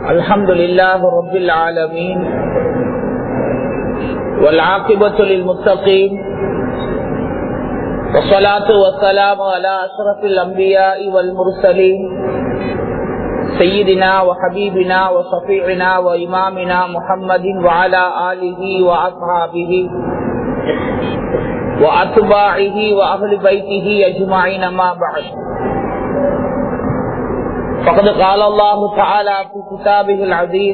الحمد لله رب العالمين والعاقبة للمتقين والصلاة والسلام على أشرف الأنبياء والمرسلين سيدنا وحبيبنا وصفيعنا وإمامنا محمد وعلى آله وأصحابه وأتباعه وأهل بيته أجمعين ما بعد فقد قال الله تعالى في كتابه العزيز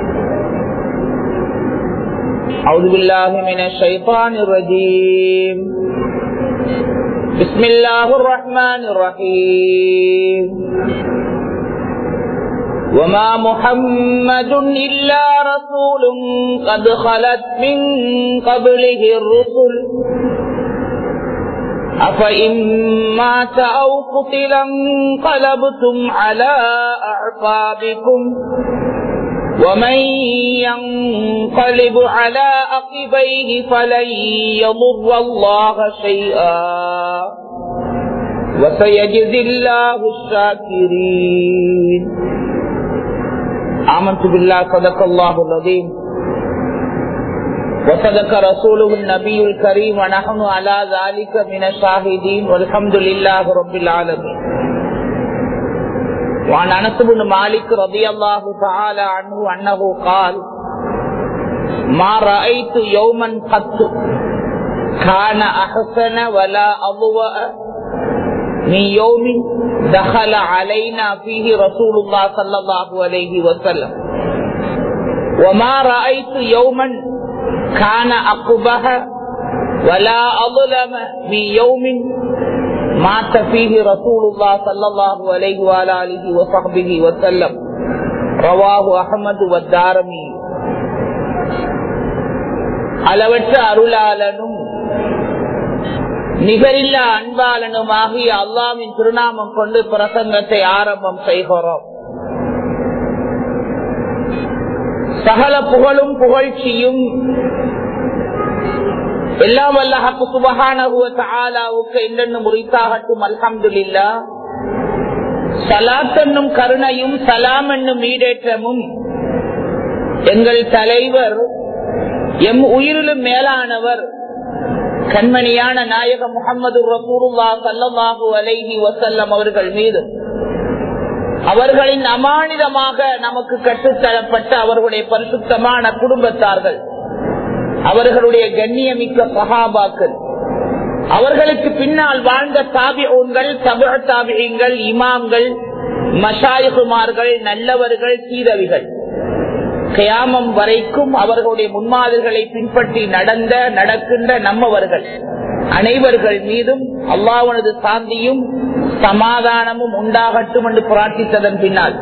أعوذ بالله من الشيطان الرجيم بسم الله الرحمن الرحيم وما محمد إلا رسول قد خلت من قبله الرسل أفإن مات أو قتلا انقلبتم على أعقابكم ومن ينقلب على عقبيه فلن يضر الله شيئا وسيجزي الله الشاكرين آمنت بالله صدق الله العظيم وصدق رسوله النبي الكريم ونحن على ذلك من الشاهدين والحمد لله رب العالمين وعن انس بن مالك رضي الله تعالى عنه انه قال ما رايت يوما قط كان احسن ولا اضوأ من يوم دخل علينا فيه رسول الله صلى الله عليه وسلم وما رايت يوما كان أقبح ولا أظلم من يوم مات فيه رسول الله صلى الله عليه وآله وصحبه وسلم رواه أحمد والدارمي அளவற்ற அருளாளனும் நிகரில்ல அன்பாளனும் ஆகிய அல்லாவின் திருநாமம் கொண்டு பிரசங்கத்தை ஆரம்பம் செய்கிறோம் சகல புகழும் புகழ்ச்சியும் எல்லாம் வல்லஹக்கு சுபகானவுக்கு என்னென்னு முறித்தாகட்டும் அல்ஹம்துல்லா சலாத் என்னும் கருணையும் சலாம் என்னும் ஈடேற்றமும் எங்கள் தலைவர் எம் உயிரிலும் மேலானவர் கண்மணியான நாயக முகமது ரசூருல்லா சல்லாஹூ அலைஹி வசல்லம் அவர்கள் மீது அவர்களின் அமானிதமாக நமக்கு கற்றுத்தரப்பட்ட அவர்களுடைய பரிசுத்தமான குடும்பத்தார்கள் அவர்களுடைய கண்ணியமிக்க சகாபாக்கள் அவர்களுக்கு பின்னால் வாழ்ந்த தாபிகள் தமிழ தாபியங்கள் இமாம்கள் மஷாயுகுமார்கள் நல்லவர்கள் சீரவிகள் கயாமம் வரைக்கும் அவர்களுடைய முன்மாதிரிகளை பின்பற்றி நடந்த நடக்கின்ற நம்மவர்கள் அனைவர்கள் மீதும் அல்லாவனது சாந்தியும் சமாதானமும் உண்டாகட்டும் என்று பிரார்த்தித்ததன் பின்னால்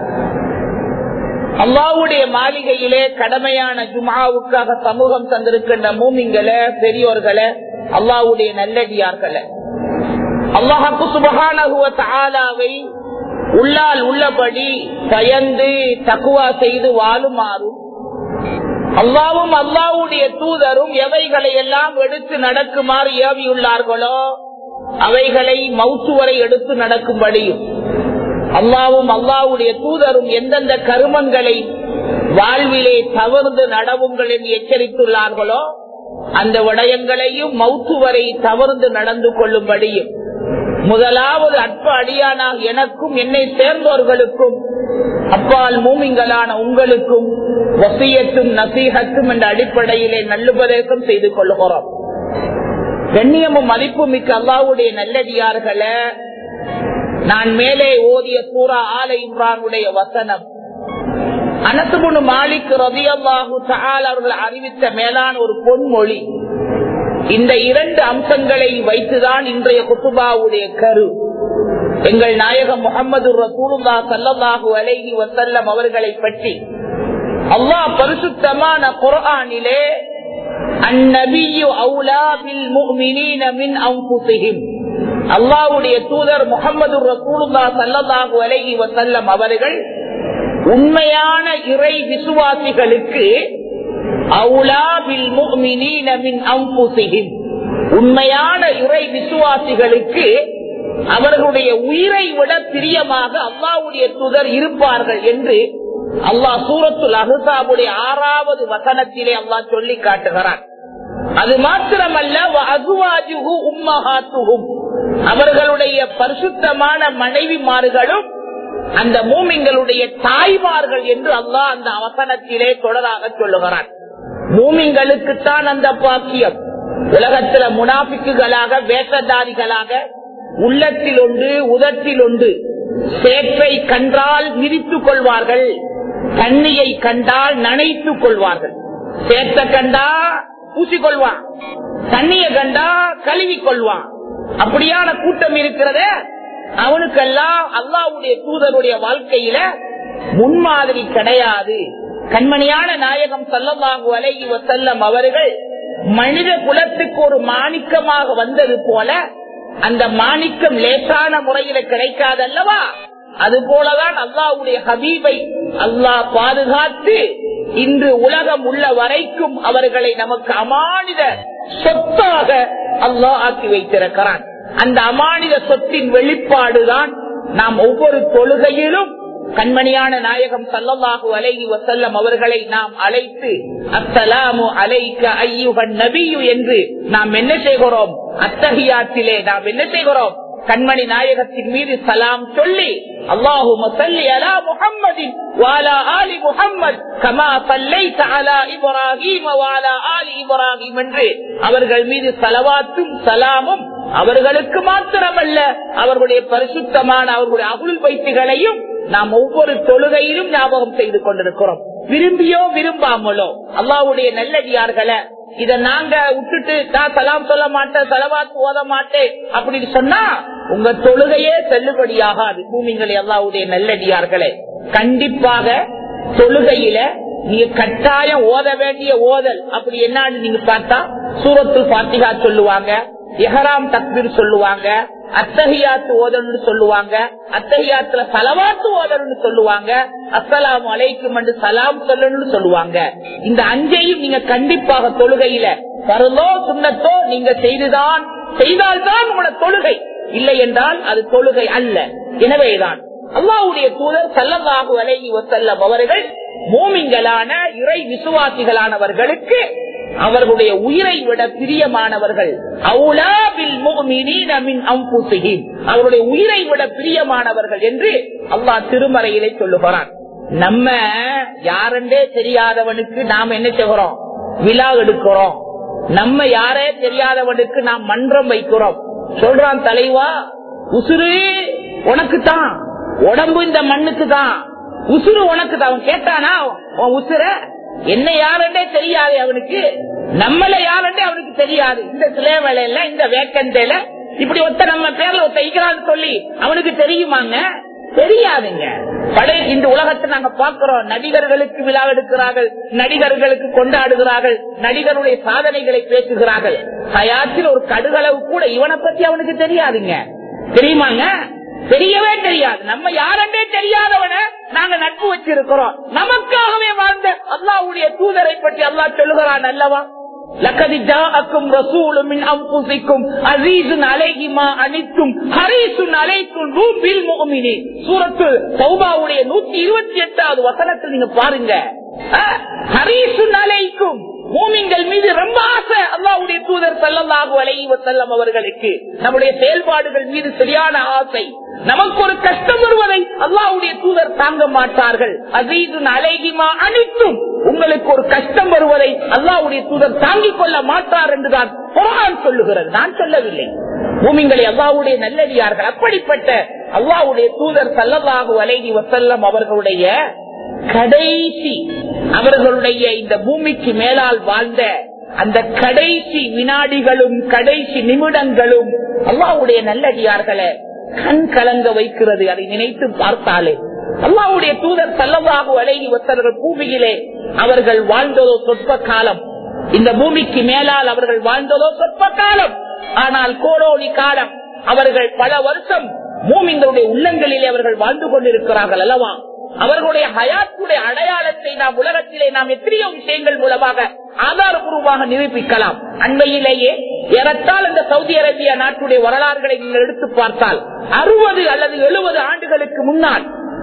அல்லாவுடைய மாளிகையிலே கடமையான ஜுமாவுக்காக சமூகம் தந்திருக்கின்ற மூமிங்களை பெரியோர்களை அல்லாவுடைய நல்லடியார்களை அல்லாஹு சுபகானகுவத்தாலாவை உள்ளால் உள்ளபடி பயந்து தக்குவா செய்து வாழுமாறும் அல்லாவும் அல்லாவுடைய தூதரும் எவைகளை எல்லாம் எடுத்து நடக்குமாறு ஏவியுள்ளார்களோ அவைகளை மவுத்து வரை எடுத்து நடக்கும்படியும் அல்லாவும் அல்லாவுடைய தூதரும் எந்தெந்த கருமங்களை வாழ்விலே தவறுந்து நடவுங்கள் என்று எச்சரித்துள்ளார்களோ அந்த விடயங்களையும் மவுத்து வரை தவறுந்து நடந்து கொள்ளும்படியும் முதலாவது அற்ப அடியானாக எனக்கும் என்னை சேர்ந்தோர்களுக்கும் அப்பால் மூமிங்களான உங்களுக்கும் வசியத்தும் நசீகத்தும் என்ற அடிப்படையிலே நல்லுபதேசம் செய்து கொள்கிறோம் கண்ணியமும் மதிப்பு மிக்க அல்லாவுடைய நல்லடியார்களை நான் மேலே ஓதிய சூரா ஆல இம்ரானுடைய வசனம் அனசுகுணு மாலிக் ரவி அல்லாஹு அவர்கள் அறிவித்த மேலான ஒரு பொன்மொழி இந்த இரண்டு அம்சங்களை வைத்துதான் இன்றைய குத்துபாவுடைய கரு எங்கள் நாயகம் முகமது ரசூலுல்லா சல்லாஹூ அலைஹி வசல்லம் அவர்களை பற்றி அல்லாஹ் பரிசுத்தமான குரானிலே அந்நபியு அவுலா பில் முஃமினீன மின் அன்ஃபுஸிஹிம் அல்லாவுடைய தூதர் முகமது ரசூலுல்லா சல்லல்லாஹு அலைஹி வசல்லம் அவர்கள் உண்மையான இறை விசுவாசிகளுக்கு அவுலா பில் முஃமினீன மின் அன்ஃபுஸிஹிம் உண்மையான இறை விசுவாசிகளுக்கு அவர்களுடைய உயிரை விட பிரியமாக அல்லாவுடைய தூதர் இருப்பார்கள் என்று அல்லாஹ் சூரத்துல் அஹாபுடைய ஆறாவது வசனத்திலே அல்லாஹ் சொல்லி காட்டுகிறான் அது மாத்திரமல்ல அசுவாஜுகு உம்மஹாத்துகும் அவர்களுடைய பரிசுத்தமான மனைவிமார்களும் அந்த மூமிங்களுடைய தாய்மார்கள் என்று அல்லாஹ் அந்த அவசனத்திலே தொடராக சொல்லுகிறான் மூமிங்களுக்குத்தான் அந்த பாக்கியம் உலகத்துல முனாபிக்குகளாக வேஷதாரிகளாக உள்ளத்தில் ஒன்று உதட்டில் ஒன்று சேற்றை கண்டால் மிதித்துக் கொள்வார்கள் தண்ணியை கண்டால் நனைத்துக் கொள்வார்கள் சேற்ற கண்டா பூசிக்கொள்வான் தண்ணிய கண்டா கழுவி கொள்வான் அப்படியான கூட்டம் இருக்கிறத அவனுக்கெல்லாம் அல்லாவுடைய தூதருடைய வாழ்க்கையில முன்மாதிரி கிடையாது கண்மணியான நாயகம் சல்லல்லாஹு அலைஹி வசல்லம் அவர்கள் மனித குலத்துக்கு ஒரு மாணிக்கமாக வந்தது போல அந்த மாணிக்கம் லேசான முறையில கிடைக்காதல்லவா அது போலதான் அல்லாவுடைய ஹபீபை அல்லாஹ் பாதுகாத்து இன்று உலகம் உள்ள வரைக்கும் அவர்களை நமக்கு அமானித சொத்தாக அல்லாஹ் ஆக்கி வைத்திருக்கிறான் அந்த அமானித சொத்தின் வெளிப்பாடுதான் நாம் ஒவ்வொரு தொழுகையிலும் கண்மணியான நாயகம் சல்லல்லாஹு அலைஹி வசல்லம் அவர்களை நாம் அழைத்து அஸ்ஸலாமு அலைக்க ஐயுகன் நபியு என்று நாம் என்ன செய்கிறோம் அத்தகையாத்திலே நாம் என்ன செய்கிறோம் கண்மணி நாயகத்தின் மீது சலாம் சொல்லி அல்லாஹு மசல்லி அலா முஹம்மதின் வாலா ஆலி முஹம்மத் கமா சல்லைத அலா இப்ராஹீம் வாலா ஆலி இப்ராஹீம் என்று அவர்கள் மீது சலவாத்தும் சலாமும் அவர்களுக்கு மாத்திரமல்ல அவர்களுடைய பரிசுத்தமான அவர்களுடைய அகுள் வைத்துகளையும் நாம் ஒவ்வொரு தொழுகையிலும் ஞாபகம் செய்து கொண்டிருக்கிறோம் விரும்பியோ விரும்பாமலோ அல்லாவுடைய நல்லடியார்களை இத நாங்க விட்டுட்டு நான் சலாம் சொல்ல மாட்டேன் செலவாத்து ஓத மாட்டேன் அப்படின்னு சொன்னா உங்க தொழுகையே செல்லுபடியாகாது பூமிங்களை அல்லாவுடைய நல்லடியார்களே கண்டிப்பாக தொழுகையில நீங்க கட்டாயம் ஓத வேண்டிய ஓதல் அப்படி என்னன்னு நீங்க பார்த்தா சூரத்து பாத்திகா சொல்லுவாங்க எஹராம் தக்பீர் சொல்லுவாங்க அத்தகையாத்து ஓதல்னு சொல்லுவாங்க அத்தகையாத்துல சலவாத்து ஓதல்னு சொல்லுவாங்க அஸ்ஸலாம் அலைக்கும் என்று சலாம் சொல்லணும்னு சொல்லுவாங்க இந்த அஞ்சையும் நீங்க கண்டிப்பாக தொழுகையில பரலோ சுண்ணத்தோ நீங்க செய்துதான் செய்தால்தான் உங்களோட தொழுகை இல்லை என்றால் அது தொழுகை அல்ல எனவேதான் அல்லாவுடைய தூதர் செல்லவாகு அலைகி செல்லம் அவர்கள் மூமிங்களான இறை விசுவாசிகளானவர்களுக்கு அவர்களுடைய உயிரை விட பிரியமானவர்கள் அவருடைய உயிரை விட பிரியமானவர்கள் என்று அல்லாஹ் திருமறையிலே சொல்லுகிறான் நம்ம யாரென்றே தெரியாதவனுக்கு நாம் என்ன செய்கிறோம் விழா எடுக்கிறோம் நம்ம யாரே தெரியாதவனுக்கு நாம் மன்றம் வைக்கிறோம் சொல்றான் தலைவா உசுறு உனக்கு தான் உடம்பு இந்த மண்ணுக்கு தான் உசுறு உனக்கு தான் அவன் கேட்டானா உன் உசுர என்ன யாருன்னே தெரியாது அவனுக்கு நம்மள யாருன்னே அவனுக்கு தெரியாது இந்த சிலை வேலையில இந்த வேக்கந்தையில இப்படி ஒத்த நம்ம பேர்ல ஒத்த ஈக்கிறான்னு சொல்லி அவனுக்கு தெரியுமாங்க தெரியாதுங்க படை இந்த உலகத்தை நாங்க பாக்குறோம் நடிகர்களுக்கு விழா எடுக்கிறார்கள் நடிகர்களுக்கு கொண்டாடுகிறார்கள் நடிகருடைய சாதனைகளை பேசுகிறார்கள் ஹயாத்தில் ஒரு கடுகளவு கூட இவனை பத்தி அவனுக்கு தெரியாதுங்க தெரியுமாங்க தெரியவே தெரியாது நம்ம யாருன்னே தெரியாதவன நாங்க நட்பு வச்சிருக்கிறோம் நமக்காகவே வாழ்ந்த அல்லாவுடைய தூதரை பற்றி அல்லா சொல்லுகிறான் அல்லவா لقد جاءكم رسول من انفسكم عزيز عليه ما عنتم حريص عليكم بالمؤمنين சூரத்து தௌபாவுடைய 128வது வசனத்தில் நீங்க பாருங்க ஹரீசுன் அலைக்கும் மூமிங்கள் மீது ரொம்ப ஆசை அல்லாவுடைய தூதர் சல்லல்லாஹு அலைஹி வஸல்லம் அவர்களுக்கு நம்முடைய செயல்பாடுகள் மீது சரியான ஆசை நமக்கு ஒரு கஷ்டம் வருவதை அல்லாவுடைய தூதர் தாங்க மாட்டார்கள் அசீதுன் அலைகிமா அனைத்தும் உங்களுக்கு ஒரு கஷ்டம் வருவதை அல்லாவுடைய தூதர் தாங்கிக் கொள்ள மாட்டார் என்றுதான் குரான் சொல்லுகிறது நான் சொல்லவில்லை பூமிங்களை அல்லாவுடைய நல்லடியார்கள் அப்படிப்பட்ட அல்லாவுடைய தூதர் சல்லல்லாஹு அலைஹி வசல்லம் அவர்களுடைய கடைசி அவர்களுடைய இந்த பூமிக்கு மேலால் வாழ்ந்த அந்த கடைசி வினாடிகளும் கடைசி நிமிடங்களும் அல்லாவுடைய நல்லடியார்களை கண் கலங்க வைக்கிறது அதை நினைத்து பார்த்தாலே அல்லாவுடைய தூதர் சல்லவாக அழகி ஒத்தர்கள் பூமியிலே அவர்கள் வாழ்ந்ததோ சொற்ப காலம் இந்த பூமிக்கு மேலால் அவர்கள் வாழ்ந்ததோ சொற்ப காலம் ஆனால் கோடோடி காலம் அவர்கள் பல வருஷம் மூமிங்களுடைய உள்ளங்களிலே அவர்கள் வாழ்ந்து கொண்டிருக்கிறார்கள் அல்லவா அவர்களுடைய ஹயாத்துடைய அடையாளத்தை நாம் உலகத்திலே நாம் எத்தனையோ விஷயங்கள் மூலமாக ஆதாரபூர்வமாக நிரூபிக்கலாம் அண்மையிலேயே ஏறத்தால் இந்த சவுதி அரேபியா நாட்டுடைய வரலாறுகளை நீங்கள் எடுத்து பார்த்தால் அறுபது அல்லது எழுபது ஆண்டுகளுக்கு முன்னால்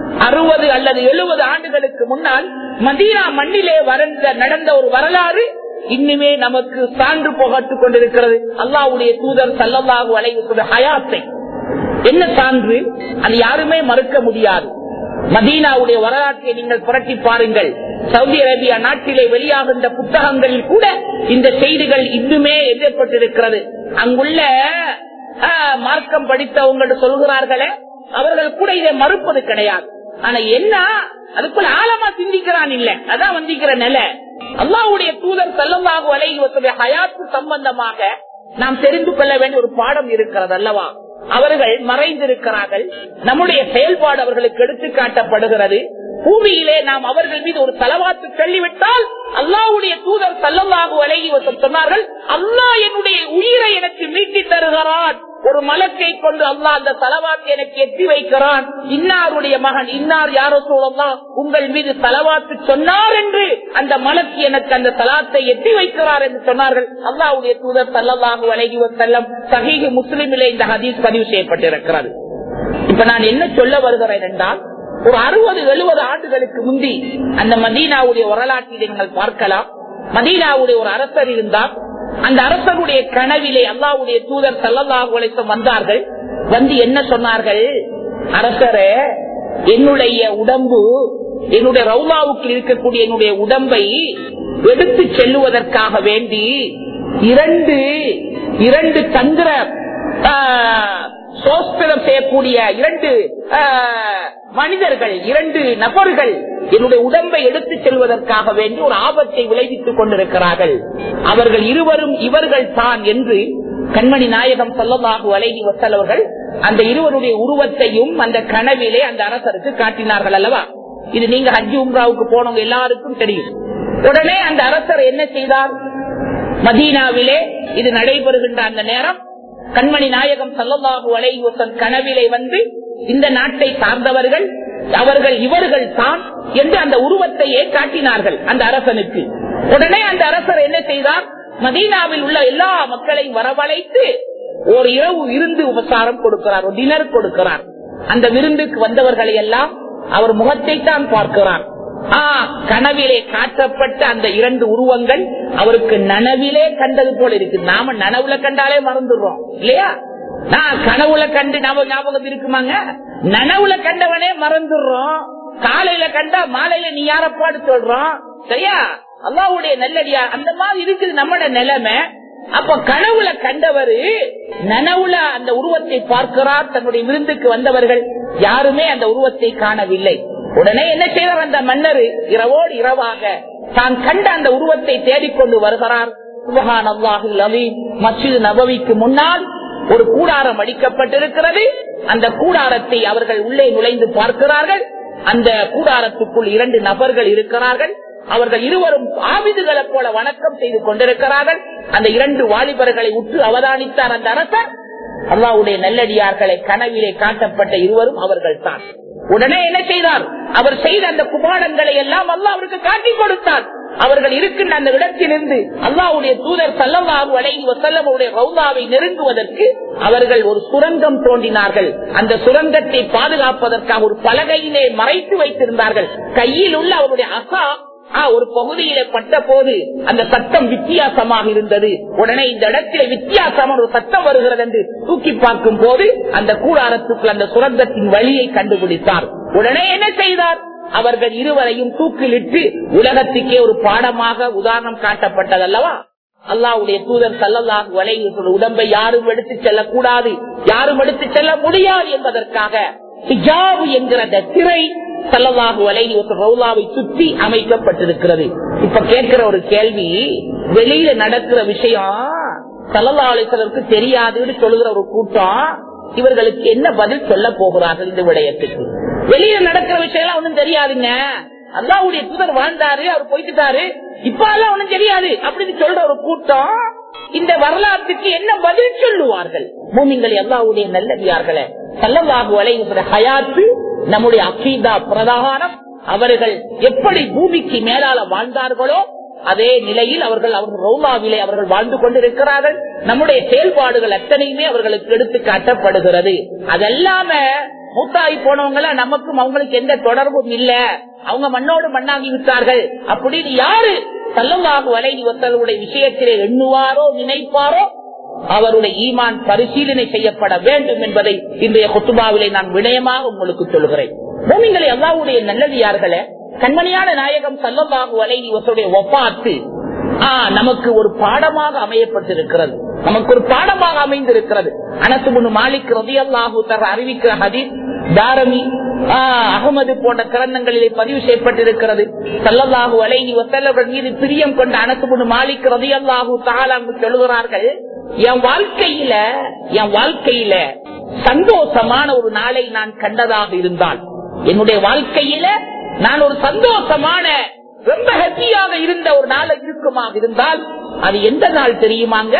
அறுபது அல்லது எழுபது ஆண்டுகளுக்கு முன்னால் மதீனா மண்ணிலே வறண்ட நடந்த ஒரு வரலாறு இன்னுமே நமக்கு சான்று புகட்டுக் கொண்டிருக்கிறது அல்லாவுடைய தூதர் சல்லல்லாஹு அலைவு ஹயாத்தை என்ன சான்று அது யாருமே மறுக்க முடியாது மதீனாவுடைய வரலாற்றை நீங்கள் புரட்டி பாருங்கள் சவுதி அரேபியா நாட்டிலே வெளியாகின்ற புத்தகங்களில் கூட இந்த செய்திகள் இன்னுமே எழுதப்பட்டிருக்கிறது அங்குள்ள மார்க்கம் படித்தவங்க சொல்கிறார்களே அவர்கள் கூட இதை மறுப்பது கிடையாது ஆனா என்ன அதுக்குள்ள ஆழமா சிந்திக்கிறான் இல்ல அதான் வந்திக்கிற நிலை அல்லாவுடைய தூதர் செல்லமாக வலைவத்துடைய ஹயாத்து சம்பந்தமாக நாம் தெரிந்து கொள்ள வேண்டிய ஒரு பாடம் இருக்கிறது அல்லவா அவர்கள் மறைந்திருக்கிறார்கள் நம்முடைய செயல்பாடு அவர்களுக்கு எடுத்து காட்டப்படுகிறது பூமியிலே நாம் அவர்கள் மீது ஒரு தலவாத்து தள்ளிவிட்டால் அல்லாவுடைய தூதர் சல்லல்லாஹு அலைஹி சொன்னார்கள் அல்லாஹ் என்னுடைய உயிரை எனக்கு மீட்டி தருகிறான் ஒரு மலக்கை கொண்டு அல்லாஹ் அந்த தலவாத்து எனக்கு எட்டி வைக்கிறான் இன்னாருடைய மகன் இன்னார் யாரோ சொல்லலாம் உங்கள் மீது தலவாத்து சொன்னார் என்று அந்த மலக்கு எனக்கு அந்த தலாத்தை எட்டி வைக்கிறார் என்று சொன்னார்கள் அல்லாவுடைய தூதர் சல்லல்லாஹு அலைஹி வசல்லம் சஹீஹ் முஸ்லிமிலே இந்த ஹதீஸ் பதிவு செய்யப்பட்டிருக்கிறது இப்ப நான் என்ன சொல்ல வருகிறேன் என்றால் ஒரு அறுபது எழுபது ஆண்டுகளுக்கு முந்தி அந்த மதீனாவுடைய வரலாற்றில் நீங்கள் பார்க்கலாம் மதீனாவுடைய ஒரு அரசர் இருந்தார் அந்த அரசருடைய கனவிலே அல்லாவுடைய தூதர் சல்லல்லாஹு அலைஹி வந்தார்கள் வந்து என்ன சொன்னார்கள் அரசரே என்னுடைய உடம்பு என்னுடைய ரவுலாவுக்கு இருக்கக்கூடிய என்னுடைய உடம்பை எடுத்து செல்லுவதற்காக வேண்டி இரண்டு இரண்டு தந்திர சோஸ்திரம் செய்யக்கூடிய இரண்டு மனிதர்கள் இரண்டு நபர்கள் என்னுடைய உடம்பை எடுத்து செல்வதற்காக வேண்டி ஒரு ஆபத்தை விளைவித்துக் கொண்டிருக்கிறார்கள் அவர்கள் இருவரும் இவர்கள் தான் என்று கண்மணி நாயகம் சொல்லமாக அலைவி வசலவர்கள் அந்த இருவருடைய உருவத்தையும் அந்த கனவிலே அந்த அரசருக்கு காட்டினார்கள் அல்லவா இது நீங்க ஹஜ்ஜி உம்ராவுக்கு போனவங்க எல்லாருக்கும் தெரியும் உடனே அந்த அரசர் என்ன செய்தார் மதீனாவிலே இது நடைபெறுகின்ற அந்த நேரம் கண்மணி நாயகம் சல்லல்லாஹு அலைவசன் கனவிலே வந்து இந்த நாட்டை சார்ந்தவர்கள் அவர்கள் இவர்கள் தான் என்று அந்த உருவத்தையே காட்டினார்கள் அந்த அரசனுக்கு உடனே அந்த அரசர் என்ன செய்தார் மதீனாவில் உள்ள எல்லா மக்களையும் வரவழைத்து ஒரு இரவு விருந்து உபசாரம் கொடுக்கிறார் ஒரு டினர் கொடுக்கிறார் அந்த விருந்துக்கு வந்தவர்களை எல்லாம் அவர் முகத்தை தான் பார்க்கிறார் கனவிலே காட்டப்பட்ட அந்த இரண்டு உருவங்கள் அவருக்கு நனவிலே கண்டது போல இருக்கு நாம நனவுல கண்டாலே மறந்துடுறோம் இல்லையா நான் கனவுல கண்டு ஞாபகம் இருக்குமாங்க நனவுல கண்டவனே மறந்துடுறோம் காலையில கண்டா மாலையில நீ யாரப்பாடு சொல்றோம் சரியா அல்லாவுடைய நல்லடியா அந்த மாதிரி இருக்குது நம்மட நிலைமை அப்ப கனவுல கண்டவரு நனவுல அந்த உருவத்தை பார்க்கிறார் தன்னுடைய விருந்துக்கு வந்தவர்கள் யாருமே அந்த உருவத்தை காணவில்லை உடனே என்ன செய்தார் அந்த மன்னர் இரவோடு இரவாக தான் கண்ட அந்த உருவத்தை தேடிக்கொண்டு வருகிறார் சுபஹான் அல்லாஹில் அலீம் மஸ்ஜித் நபவிக்கு முன்னால் ஒரு கூடாரம் அடிக்கப்பட்டிருக்கிறது அந்த கூடாரத்தை அவர்கள் உள்ளே நுழைந்து பார்க்கிறார்கள் அந்த கூடாரத்துக்குள் இரண்டு நபர்கள் இருக்கிறார்கள் அவர்கள் இருவரும் ஆவிதுகளை போல வணக்கம் செய்து கொண்டிருக்கிறார்கள் அந்த இரண்டு வாலிபர்களை உற்று அவதானித்தார் அந்த அரசர் அல்லாவுடைய நல்லடியார்களை கனவிலே காட்டப்பட்ட இருவரும் அவர்கள் தான் உடனே என்ன செய்தார் அவர் செய்த அந்த குமாரங்களை எல்லாம் அல்லா அவருக்கு காட்டி கொடுத்தார் அவர்கள் இருக்கின்ற அந்த இடத்திலிருந்து அல்லாவுடைய தூதர் சல்லவாவு அலைஹி வசல்லமுடைய ரவுதாவை நெருங்குவதற்கு அவர்கள் ஒரு சுரங்கம் தோண்டினார்கள் அந்த சுரங்கத்தை பாதுகாப்பதற்காக ஒரு பலகையிலே மறைத்து வைத்திருந்தார்கள் கையில் உள்ள அவருடைய அசா ஒரு பகுதியில பட்ட போது அந்த சத்தம் வித்தியாசமாக இருந்தது உடனே இந்த இடத்திலே வித்தியாசமான ஒரு சத்தம் வருகிறது என்று தூக்கி பார்க்கும் போது அந்த கூடாரத்துக்குள் அந்த சுரங்கத்தின் வழியை கண்டுபிடித்தார் உடனே என்ன செய்தார் அவர்கள் இருவரையும் தூக்கிலிட்டு உலகத்துக்கே ஒரு பாடமாக உதாரணம் காட்டப்பட்டதல்லவா அல்லாவுடைய தூதர் சல்லல்லாஹு வலையுடைய உடம்பை யாரும் எடுத்து செல்லக்கூடாது யாரும் எடுத்து செல்ல முடியாது என்பதற்காக ஹிஜாபு என்கிற அந்த திரை சல்லல்லாஹு அலைஹி ரவுலாவை சுற்றி அமைக்கப்பட்டிருக்கிறது இப்ப கேட்கிற ஒரு கேள்வி வெளியில நடக்கிற விஷயம் சல்லல்லா அலிசலருக்கு தெரியாதுன்னு சொல்லுகிற ஒரு கூட்டம் இவர்களுக்கு என்ன பதில் சொல்ல போகிறார்கள் இந்த விடயத்துக்கு வெளியில நடக்கிற விஷயம் எல்லாம் ஒண்ணும் தெரியாதுங்க அல்லாவுடைய தூதர் வாழ்ந்தாரு அவர் போயிட்டுட்டாரு இப்ப எல்லாம் ஒண்ணும் தெரியாது அப்படின்னு சொல்ற ஒரு கூட்டம் இந்த வரலாற்றுக்கு என்ன பதில் சொல்லுவார்கள் பூமிங்கள் அல்லாவுடைய நல்லடியார்களே சல்லல்லாஹு அலைஹி ஹயாத்து நம்முடைய அகீதா பிரதானம் அவர்கள் எப்படி பூமிக்கு மேலால வாழ்ந்தார்களோ அதே நிலையில் அவர்கள் அவர்கள் ரவுலாவிலே அவர்கள் வாழ்ந்து கொண்டிருக்கிறார்கள் நம்முடைய செயல்பாடுகள் அத்தனையுமே அவர்களுக்கு எடுத்து காட்டப்படுகிறது அதெல்லாம மூத்தாகி போனவங்கள நமக்கும் அவங்களுக்கு எந்த தொடர்பும் இல்ல அவங்க மண்ணோடு மண்ணாகி விட்டார்கள் அப்படின்னு யாரு சல்லல்லாஹு அலைஹி வஸல்லுடைய விஷயத்திலே எண்ணுவாரோ நினைப்பாரோ அவருடைய ஈமான் பரிசீலனை செய்யப்பட வேண்டும் என்பதை இன்றைய குத்துபாவிலே நான் வினயமாக உங்களுக்கு சொல்கிறேன் பூமிகளை அல்லாவுடைய நல்லதியார்களே கண்மணியான நாயகம் சல்லல்லாஹு அலைஹி வஸல்லுடைய ஒப்பாத்து நமக்கு ஒரு பாடமாக அமையப்பட்டிருக்கிறது நமக்கு ஒரு பாடமாக அமைந்திருக்கிறது அனசுபுனு மாலிக் ரதி அல்லாஹூ தர அறிவிக்கிற ஹதீஸ் தாரமி அகமது போன்ற கிரந்தங்களிலே பதிவு செய்யப்பட்டிருக்கிறது சல்லல்லாஹு அலைஹி வசல்லவர்கள் மீது பிரியம் கொண்ட அனசுபுனு மாலிக் ரதி அல்லாஹூ தாலாங்கு சொல்லுகிறார்கள் என் வாழ்க்கையில என் வாழ்க்கையில சந்தோஷமான ஒரு நாளை நான் கண்டதாக இருந்தால் என்னுடைய வாழ்க்கையில நான் ஒரு சந்தோஷமான ரொம்ப ஹெப்பியாக இருந்த ஒரு நாள் இருக்குமாக இருந்தால் அது எந்த நாள் தெரியுமாங்க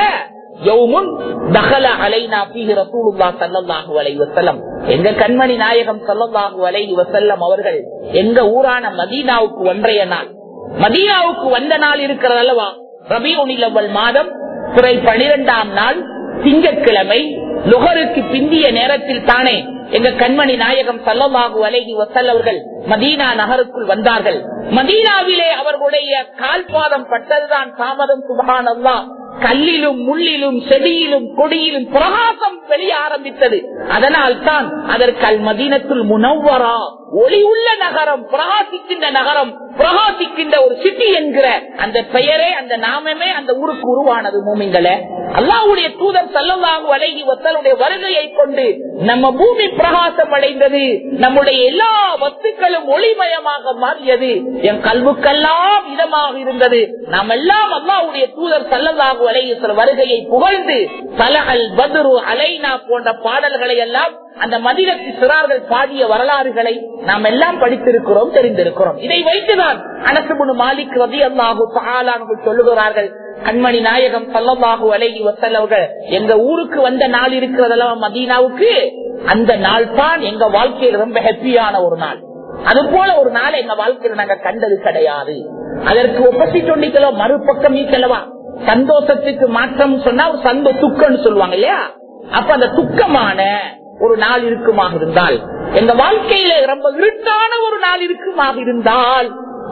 எங்க கண்மணி நாயகம் சல்லல்லாஹு அலைஹி வசல்லம் அவர்கள் எங்க ஊரான மதீனாவுக்கு ஒன்றைய நாள் மதீனாவுக்கு வந்த நாள் இருக்கிறது அல்லவா ரபியுனிலவல் மாதம் துறை பனிரெண்டாம் நாள் திங்கட்கிழமை லுகருக்கு பிந்திய நேரத்தில் தானே எங்க கண்மணி நாயகம் சல்லல்லாஹு அலைஹி வசல்லவர்கள் மதீனா நகருக்குள் வந்தார்கள் மதீனாவிலே அவர்களுடைய கால்பாதம் பட்டதுதான் தாமதம் சுபகான் அல்லா கல்லிலும் முள்ளிலும் செடியிலும் கொடியிலும் பிரகாசம் வெளிய ஆரம்பித்தது அதனால் தான் அதற்கு அல் மதீனத்துள் முனவரா ஒளி உள்ள நகரம் பிரகாசிக்கின்ற நகரம் பிரகாசிக்கின்ற ஒரு சிட்டி என்கிற அந்த பெயரே அந்த நாமமே அந்த ஊருக்கு உருவானது மூமிங்களே அல்லாவுடைய தூதர் சல்லல்லாஹு அலைஹி வசலுடைய வருகையை கொண்டு நம்ம பூமி பிரகாசம் அடைந்தது நம்முடைய எல்லா வஸ்துக்களும் ஒளிமயமாக மாறியது என் கல்வுக்கெல்லாம் இதமாக இருந்தது நாம் எல்லாம் அல்லாவுடைய தூதர் சல்லல்லாஹு அலைஹி வருகையை புகழ்ந்து பலகல் பதுரு அலைனா போன்ற பாடல்களை எல்லாம் அந்த மதினத்து சிறார்கள் பாடிய வரலாறுகளை நாம் எல்லாம் படித்திருக்கிறோம் தெரிந்திருக்கிறோம் இதை வைத்துதான் அனசுபுனு மாலிக் ரதி அல்லாஹு சாலான்கள் சொல்லுகிறார்கள் கண்மணி நாயகம் சல்லல்லாஹு அலைஹி வசல்லவர்கள் எங்க ஊருக்கு வந்த நாள் இருக்கிறதெல்லாம் மதீனாவுக்கு அந்த நாள் தான் எங்க வாழ்க்கையில் ரொம்ப ஹெப்பியான ஒரு நாள் அது போல ஒரு நாள் எங்க வாழ்க்கையில் நாங்க கண்டது கிடையாது அதற்கு ஒப்பசிட் ஒன்றிக்கலாம் மறுபக்கம் நீக்கலவா சந்தோஷத்துக்கு மாற்றம் சொன்னா ஒரு சந்தோ துக்கம்னு சொல்லுவாங்க இல்லையா அப்ப அந்த துக்கமான ஒரு நாள் இருக்குமாக இருந்தால் எங்க வாழ்க்கையில ரொம்ப இருட்டான ஒரு நாள் இருக்குமாக இருந்தால்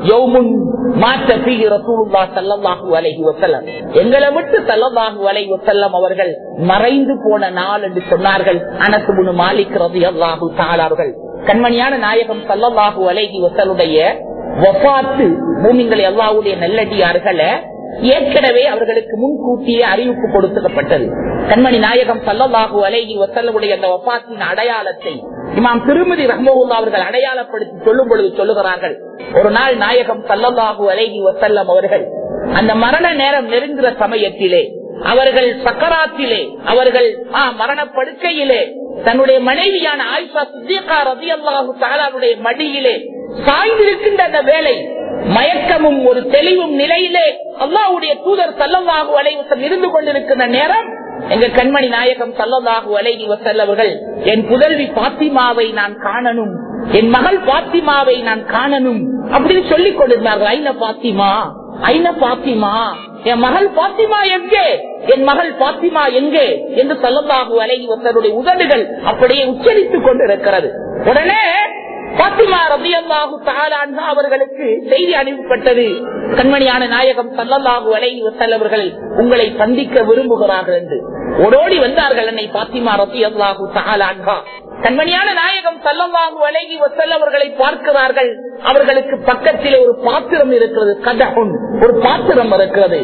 எங்களை விட்டு சல்லல்லாஹு அலை வசல்லம் அவர்கள் மறைந்து போன நாள் என்று சொன்னார்கள் அனசுபுனு மாலிக் ரவி அல்லாஹு தாளார்கள் கண்மணியான நாயகம் சல்லல்லாஹு அலைஹி வசலுடைய வபாத்து பூமிங்களை அல்லாவுடைய நல்லடியார்களை ஏற்கனவே அவர்களுக்கு முன்கூட்டியே அறிவிப்பு கொடுக்கப்பட்டது கண்மணி நாயகம் சல்லல்லாஹு அலைஹி வசல்லுடைய அந்த வபாத்தின் அடையாளத்தை இமாம் திருமதி ரஹ்மவுல்லா அவர்கள் அடையாளப்படுத்தி சொல்லும் பொழுது சொல்லுகிறார்கள் ஒரு நாள் நாயகம் சல்லல்லாஹு அலைஹி வசல்லம் அவர்கள் அந்த மரண நேரம் நெருங்குற சமயத்திலே அவர்கள் சக்கராத்திலே அவர்கள் மரணப்படுக்கையிலே தன்னுடைய மனைவியான ஆயிஷா சித்திகா ரதி அல்லாஹு தாலாவுடைய மடியிலே சாய்ந்திருக்கின்ற அந்த வேலை மயக்கமும் ஒரு தெளிவும் நிலையிலே அல்லாவுடைய தூதர் சல்லல்லாஹு அலைவசம் இருந்து கொண்டிருக்கின்ற நேரம் எங்க கண்மணி நாயகம் சல்லல்லாஹு அலைஹி வசல்லவர்கள் என் புதல்வி பாத்திமாவை நான் காணணும் என் மகள் பாத்திமாவை நான் காணணும் அப்படின்னு சொல்லிக் கொண்டிருந்தார்கள் ஐன பாத்திமா ஐன பாத்திமா என் மகள் பாத்திமா எங்கே என் மகள் பாத்திமா எங்கே என்று சல்லல்லாஹு அலைஹி வசல்லுடைய உதடுகள் அப்படியே உச்சரித்துக் கொண்டிருக்கிறது உடனே பாத்திமா ரபி அல்லாஹு தாலான்ஹா அவர்களுக்கு செய்தி அனுப்பப்பட்டது கண்மணியான நாயகம் சல்லல்லாஹு அலைஹி வசல்லவர்கள் உங்களை சந்திக்க விரும்புகிறார்கள் என்று ஓடோடி வந்தார்கள் என்னை பாத்திமா ரபி அல்லாஹு தாலான்ஹா கண்மணியான நாயகம் சல்லல்லாஹு அலைஹி வசல்லவர்களை பார்க்கிறார்கள் அவர்களுக்கு பக்கத்திலே ஒரு பாத்திரம் இருக்கிறது கதகுன் ஒரு பாத்திரம் இருக்கிறது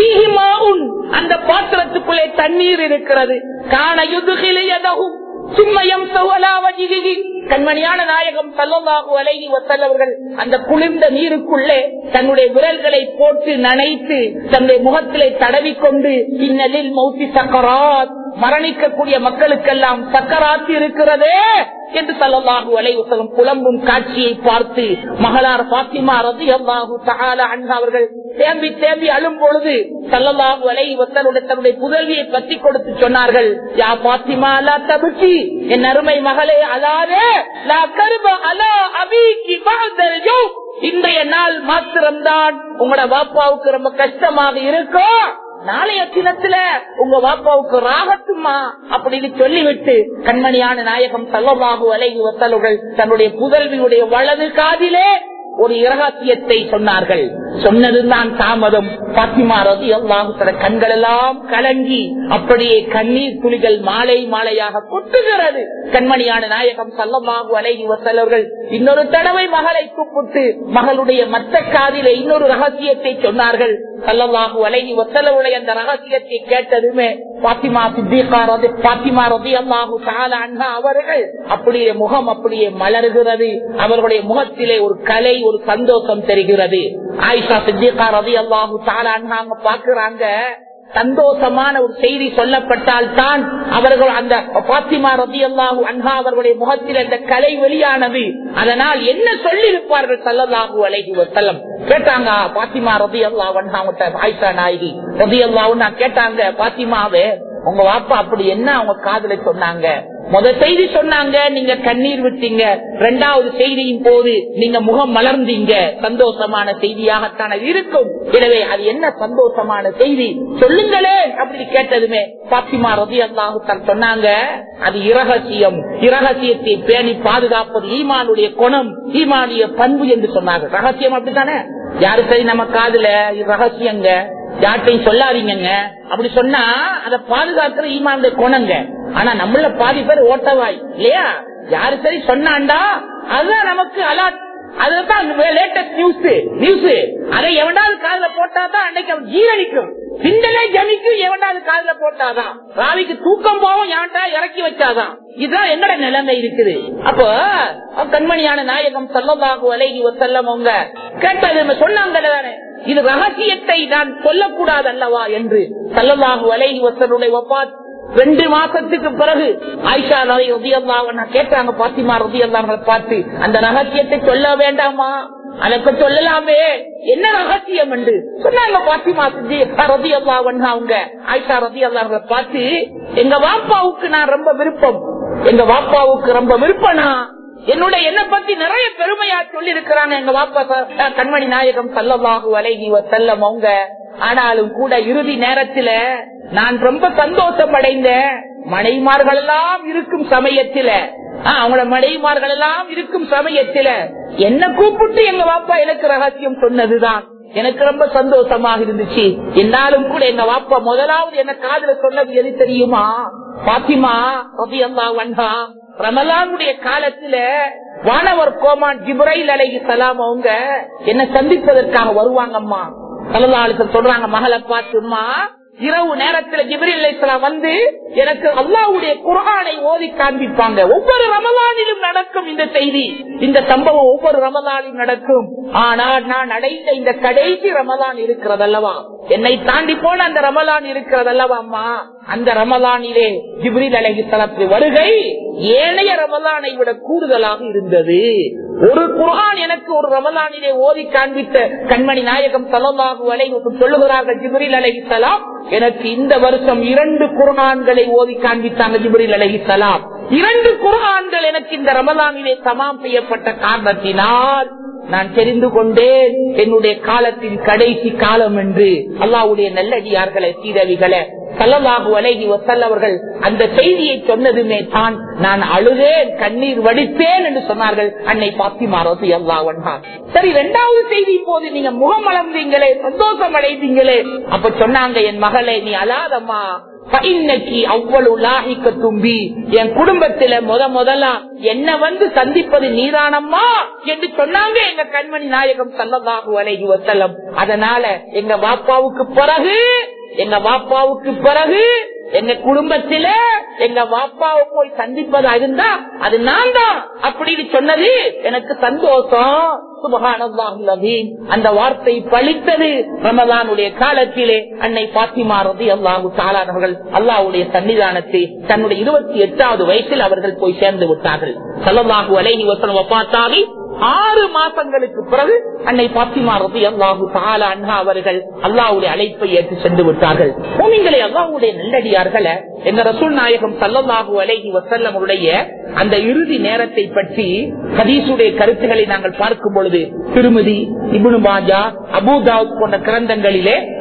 அந்த பாத்திரத்துக்குள்ளே தண்ணீர் இருக்கிறது காண யுதுகிலையதகும் சும்மயம் கண்மணியான நாயகம் சல்லல்லாஹு அலைஹி வசல்லவர்கள் அந்த குளிர்ந்த நீருக்குள்ளே தன்னுடைய விரல்களை போட்டு நனைத்து தன்னுடைய முகத்திலே தடவிக்கொண்டு இந்நலில் மௌத்தி சக்கராத் மரணிக்கக்கூடிய மக்களுக்கெல்லாம் சக்கராத்து இருக்கிறதே என்று சல்லல்லாஹு அலைவசலம் புலம்பும் காட்சியை பார்த்து மகளார் பாத்திமா ரதி அல்லாஹு அண்ணா அவர்கள் தேம்பி தேம்பி அழும் பொழுது சல்லல்லாஹு அலைவசலுடைய தன்னுடைய புதல்வியை பற்றி கொடுத்து சொன்னார்கள் யா பாத்திமா அல்லா தபிச்சி என் அருமை மகளே அலாதே லா கருப அலா அபிக்கு இன்றைய நாள் மாத்திரம்தான் உங்களோட பாப்பாவுக்கு ரொம்ப கஷ்டமாக இருக்கும் நாளைய தினத்துல உங்க வாப்பாவுக்கு ராகத்துமா அப்படின்னு சொல்லிவிட்டு கண்மணியான நாயகம் சல்லவாகு அலைகி வத்தல்கள் தன்னுடைய புதல்வியுடைய வலது காதிலே ஒரு இரகசியத்தை சொன்னார்கள் சொன்னதுதான் தாமதம் பாத்திமா ரதி அல்லாஹு தன கண்கள் எல்லாம் கலங்கி அப்படியே கண்ணீர் துளிகள் மாலை மாலையாக கொட்டுகிறது கண்மணியான நாயகம் சல்லமாகு அலைகி வசலவர்கள் இன்னொரு தடவை மகளை கூப்பிட்டு மகளுடைய மத்த காதிலே இன்னொரு ரகசியத்தை சொன்னார்கள் சல்லல்லாஹு அலைகி வசலவுடைய அந்த ரகசியத்தை கேட்டதுமே பாத்திமா சித்திகா ரதி பாத்திமா ரதி அல்லாஹு தாலா அண்ணா அவர்கள் அப்படியே முகம் அப்படியே மலர்கிறது அவர்களுடைய முகத்திலே ஒரு கலை ஒரு சந்தோஷம் தெரிகிறது ஆயிஷா சித்திகா ரதி அல்லாஹு தாலா அண்ணா அங்க பாக்குறாங்க சந்தோஷமான ஒரு செய்தி சொல்லப்பட்டால் தான் அவர்கள் அந்த பாத்திமா ரதி அல்லாஹு அன்ஹா அவர்களுடைய முகத்தில் அந்த கலை வெளியானது அதனால் என்ன சொல்லி இருப்பார்கள் சல்லல்லாஹு அலைஹி வசல்லம் கேட்டாங்க பாத்திமா ரதி அல்லா அன்ஹா ஆயிஷா நாயகி ரதி அல்லாஹ் கேட்டாங்க பாத்திமாவே உங்க வாப்பா அப்படி என்ன அவங்க காதல சொன்னாங்க முத செய்தி சொன்னாங்க நீங்க கண்ணீர் விட்டீங்க ரெண்டாவது செய்தியின் போது நீங்க முகம் மலர்ந்தீங்க சந்தோஷமான செய்தியாகத்தான் அது இருக்கும் எனவே அது என்ன சந்தோஷமான செய்தி சொல்லுங்களே அப்படின்னு கேட்டதுமே பாத்திமா ரதி அல்லாஹு சொன்னாங்க அது இரகசியம் இரகசியத்தை பேணி பாதுகாப்பது ஈமானுடைய குணம் ஈமானுடைய பண்பு என்று சொன்னாங்க ரகசியம் அப்படித்தானே யாரு சரி நம்ம காதுல இது ரகசியங்க யார்ட்டையும் சொல்லாதீங்க அப்படி சொன்னா அதை பாதுகாக்கிற ஈமானுடைய குணங்க ஆனா நம்மள பாதி பேர் ஓட்டவாய் இல்லையா யாரு சரி சொன்னாண்டா அதுதான் நமக்கு அலாட் அதுதான் லேட்டஸ்ட் நியூஸ் நியூஸ் அதை எவனாவது காதுல போட்டாதான் அன்னைக்கு அவன் ஜீரணிக்கும் சிந்தனை ஜமிக்கும் எவனாவது காதுல போட்டாதான் ராவிக்கு தூக்கம் போவும் எவன்டா இறக்கி வச்சாதான் இதுதான் என்னோட நிலைமை இருக்குது அப்போ கண்மணியான நாயகம் சொல்லலாகு அலைகி செல்லம் அவங்க கேட்டது சொன்னாங்க தானே இது ரகசியத்தை நான் சொல்லக்கூடாது அல்லவா என்று சல்லல்லாஹு அலைஹி வசனுடைய ஒப்பாத் ரெண்டு மாசத்துக்கு பிறகு ஆயிஷா நதி உதயல்லாவ கேட்டாங்க பாத்திமா உதயல்லாங்களை பார்த்து அந்த ரகசியத்தை சொல்ல வேண்டாமா எனக்கு சொல்லலாமே என்ன ரகசியம் என்று சொன்னாங்க பாத்திமா ரதி அல்லாவன் அவங்க ஆயிஷா ரதி அல்லாங்களை பார்த்து எங்க வாப்பாவுக்கு நான் ரொம்ப விருப்பம் எங்க வாப்பாவுக்கு ரொம்ப விருப்பம்னா என்னுடைய என்ன பத்தி நிறைய பெருமையா சொல்லி இருக்கிறாங்க எங்க வாப்பா கண்மணி நாயகம் சல்லவாகு அலைகி செல்லம் அவங்க ஆனாலும் கூட இறுதி நேரத்துல நான் ரொம்ப சந்தோஷம் அடைந்தேன் மனைமார்கள் எல்லாம் இருக்கும் சமயத்துல அவங்களோட மனைமார்கள் எல்லாம் இருக்கும் சமயத்துல என்ன கூப்பிட்டு எங்க வாப்பா எனக்கு ரகசியம் சொன்னதுதான் எனக்கு ரொம்ப சந்தோஷமாக இருந்துச்சு என்னாலும் கூட எங்க வாப்பா முதலாவது என்ன காதல சொன்னது எது தெரியுமா பாத்திமா ரபி அல்லா வண்டா ரமலானுடைய காலத்துல வானவர் கோமான் ஜிப்ரைல் அலைஹி சலாம் அவங்க என்ன சந்திப்பதற்காக வருவாங்கம்மா சலதாளுக்கு சொல்றாங்க மகளை பார்த்துமா இரவு நேரத்துல ஜிப்ரில் அலைஹிஸ்ஸலாம் வந்து எனக்கு அல்லாஹ்வுடைய குர்ஆனை ஓதி காண்பிப்பாங்க ஒவ்வொரு ரமலானிலும் நடக்கும் இந்த செய்தி இந்த சம்பவம் ஒவ்வொரு ரமலானிலும் நடக்கும் ஆனால் நான் அடைந்த இந்த கடைசி ரமலான் இருக்கிறதல்லவா என்னை தாண்டி போன அந்த ரமலான் இருக்கிறதல்லவா அம்மா அந்த ரமலானிலே ஜிப்ரில் அலைஹிஸ்ஸலாத்து வருகை ஏனைய ரமலானை விட கூடுதலாக இருந்தது ஒரு குர்ஆன் எனக்கு ஒரு ரமலானிலே ஓதி காண்பித்த கண்மணி நாயகம் சல்லல்லாஹு அலைஹி சொல்லுகிறார்கள் ஜிப்ரில் அலைஹிஸ்ஸலாம் எனக்கு இந்த வருஷம் இரண்டு குர்ஆன்களை ஓதி காண்பித்தாங்க ஜிப்ரில் அலைஹிஸ்ஸலாம் இரண்டு குர்ஆன்கள் எனக்கு இந்த ரமலானிலே சமாம் செய்யப்பட்ட காரணத்தினால் நான் தெரிந்து கொண்டேன் என்னுடைய காலத்தின் கடைசி காலம் என்று அல்லாவுடைய நல்லடியார்களை சீரவிகளை சல்லல்லாஹு அலைஹி வசல்லவர்கள் அந்த செய்தியை சொன்னதுமே தான் நான் அழுதேன் கண்ணீர் வடித்தேன் என்று சொன்னார்கள் அன்னை பாத்திமா ரசி அல்லாவன்ஹான் சரி இரண்டாவது செய்தி போது நீங்க முகம் வளர்ந்தீங்களே சந்தோஷம் அடைந்தீங்களே அப்ப சொன்னாங்க என் மகளே நீ அழாதம்மா இன்னைக்கு அவ்வளவு லாகிக்க தும்பி என் குடும்பத்தில முத முதலா என்ன வந்து சந்திப்பது நீதானம்மா என்று சொன்னாங்க எங்க கண்மணி நாயகம் சல்லல்லாஹு அலைஹி வசல்லம் அதனால எங்க வாப்பாவுக்கு பிறகு எங்க வாப்பாவுக்கு பிறகு எங்க குடும்பத்தில எங்க வாப்பாவை போய் சந்திப்பதா இருந்தா அது நான் தான் அப்படின்னு சொன்னது எனக்கு சந்தோஷம் சுபகானல்லாஹுலதீன் அந்த வார்த்தை பழித்தது ரமலானுடைய காலத்திலே அன்னை பாத்திமா ரதி அல்லாஹு சாலானவர்கள் அல்லாவுடைய சன்னிதானத்தை தன்னுடைய இருபத்தி எட்டாவது வயசில் அவர்கள் போய் சேர்ந்து விட்டார்கள் சல்லல்லாஹு அலைஹி வசனம் ஒப்பாத்தாகி ஆறு மாசங்களுக்கு பிறகு அன்னை பாத்திமா ரபி அல்லாஹு தாலா அண்ணா அவர்கள் அல்லாவுடைய அழைப்பை ஏற்று சென்று விட்டார்கள் பூமிங்களை அல்லாவுடைய நல்லடியார்களை எங்க ரசூல் நாயகம் சல்லல்லாஹு அலைஹி வசல்லமுடைய அந்த இறுதி நேரத்தை பற்றி ஹதீசுடைய கருத்துக்களை நாங்கள் பார்க்கும் பொழுது திருமதி இபுனு மாஜா அபுதாவுத் போன்ற கிரந்தங்களிலே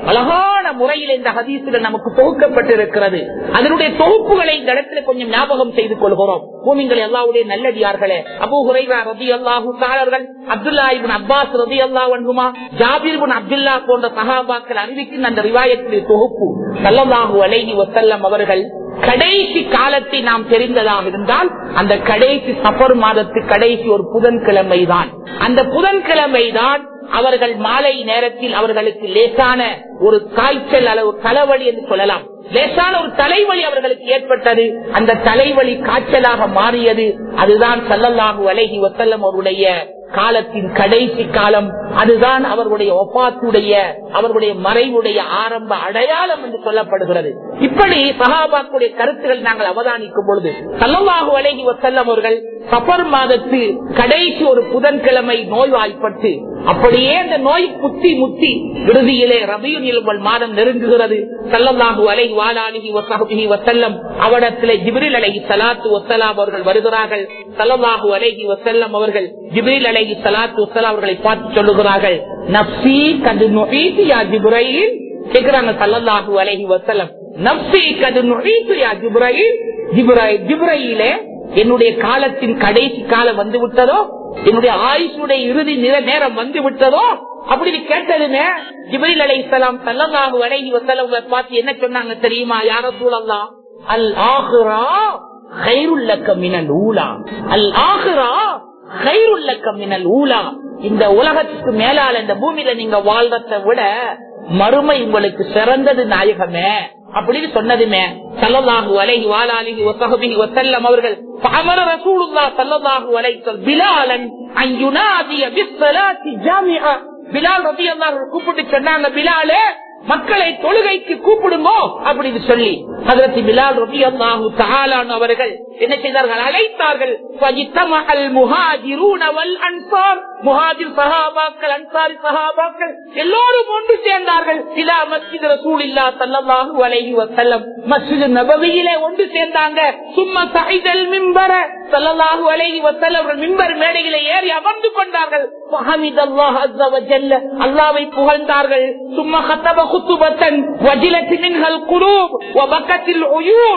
அழகான முறையில் இந்த ஹதீசுகள் நமக்கு தொகுக்கப்பட்டிருக்கிறது அதனுடைய தொகுப்புகளை இந்த இடத்துல கொஞ்சம் ஞாபகம் செய்து கொள்கிறோம் பூமிங்கள் எல்லாவுடைய நல்லடியார்களே அபு ஹுரைரா ரதி அல்லாஹு தாரர்கள் அப்துல்லா இபின் அப்பாஸ் ரதி அல்லா வன்குமா ஜாபீர் பின் அப்துல்லா போன்ற சஹாபாக்கள் அறிவிக்கின்ற அந்த ரிவாயத்தின் தொகுப்பு சல்லல்லாஹு அலைஹி வசல்லம் அவர்கள் கடைசி காலத்தை நாம் தெரிந்ததாக இருந்தால் அந்த கடைசி சஃபர் மாதத்து கடைசி ஒரு புதன்கிழமை தான் அந்த புதன்கிழமை தான் அவர்கள் மாலை நேரத்தில் அவர்களுக்கு லேசான ஒரு காய்ச்சல் அளவு தலைவலி என்று சொல்லலாம் லேசான ஒரு தலைவலி அவர்களுக்கு ஏற்பட்டது அந்த தலைவலி காய்ச்சலாக மாறியது அதுதான் சல்லல்லாஹு அலைஹி வசல்லம் அவருடைய காலத்தின் கடைசி காலம் அதுதான் அவர்களுடைய ஒப்பாத்துடைய அவர்களுடைய மறைவுடைய ஆரம்ப அடையாளம் என்று சொல்லப்படுகிறது இப்படி சகாபாக்குடைய கருத்துக்கள் நாங்கள் அவதானிக்கும் பொழுது சல்லவாகு அழகி வசல்லம் அவர்கள் சஃபர் மாதத்து கடைசி ஒரு புதன்கிழமை நோய்வாய்ப்பட்டு அப்படியே அந்த நோய் முத்தி முத்தி இறுதியிலே ரபியுல் மாதம் நெருங்குகிறது சல்லல்லாஹு அலை வாலாலிஹி வசஹபிஹி வசல்லம் அவடத்திலே ஜிப்ரில் அலைஹி சலாத்து வசலாம் அவர்கள் வருகிறார்கள் சல்லல்லாஹு அலைஹி வசல்லம் அவர்கள் ஜிப்ரில் அலைஹி சலாத்து வசலாம் அவர்களை பார்த்து சொல்லுகிறார்கள் நப்சி கது நுஈத்தியா ஜிப்ரையில் கேக்குறாங்க சல்லல்லாஹு அலைஹி வசல்லம் நப்சி கது நுஈத்தியா ஜிப்ரையில் ஜிப்ரை ஜிப்ரையிலே என்னுடைய காலத்தின் கடைசி காலம் வந்து விட்டதோ என்னுடைய ஆயுஷுடைய இறுதி நிற நேரம் வந்து விட்டதோ அப்படின்னு கேட்டதுமே ஜிபிரில் அலை இஸ்லாம் சல்லல்லாஹு அலைஹி வஸல்லம் பார்த்து என்ன சொன்னாங்க தெரியுமா யார சூழல்லாம் அல் ஆஹிரா கைருள்ளக்க மினல் ஊலா அல் ஆஹிரா கைருள்ளக்க மினல் ஊலா இந்த உலகத்துக்கு மேலால இந்த பூமியில நீங்க வாழ்றதை விட மறுமை உங்களுக்கு சிறந்தது நாயகமே அப்படின்னு சொன்னதுமே சல்லல்லாஹு அலைஹி வாலாலிஹி வஸஹபிஹி வஸல்லம் அவர்கள் ஃபஅமர ரசூலுல்லாஹ் ஸல்லல்லாஹு அலைஹி வஸல்லம் பிலாலன் அன் யுனாதிய பிஸ்ஸலாத்தி ஜாமிஆ பிலால் ரலியல்லாஹு அன்ஹு கூப்பிட்டு சொன்னாங்க பிலாலே மக்களை தொழுகைக்கு கூப்பிடுங்கோ அப்படின்னு சொல்லி அதற்கு பிலால் ரலியல்லாஹு தஆலா அவர்கள் என்ன செய்தார்கள் அழைத்தார்கள் ஃபஜித்தமஅல் முஹாஜிரூன வல் அன்சார் முஹாஜிர் சஹாபாக்கள் அன்சாரி சஹாபாக்கள் எல்லோரும் ஒன்று சேர்ந்தார்கள் இலா மஸ்ஜித் ரசூலில்லா ஸல்லல்லாஹு அலைஹி வஸல்லம் மஸ்ஜித் நபவியிலே ஒன்று சேர்ந்தாங்க சும்மா சைதல் மிம்பர ஸல்லல்லாஹு அலைஹி வஸல்லம் அவர்கள் மிம்பர் மேடையிலே ஏறி அமர்ந்து கொண்டார்கள் ஃபஹமிதல்லாஹ் அஸ்ஸ வஜல்ல அல்லாஹ்வை புகழ்ந்தார்கள் சும்மா خطب خطبة وجلت منها القلوب وبكت العيون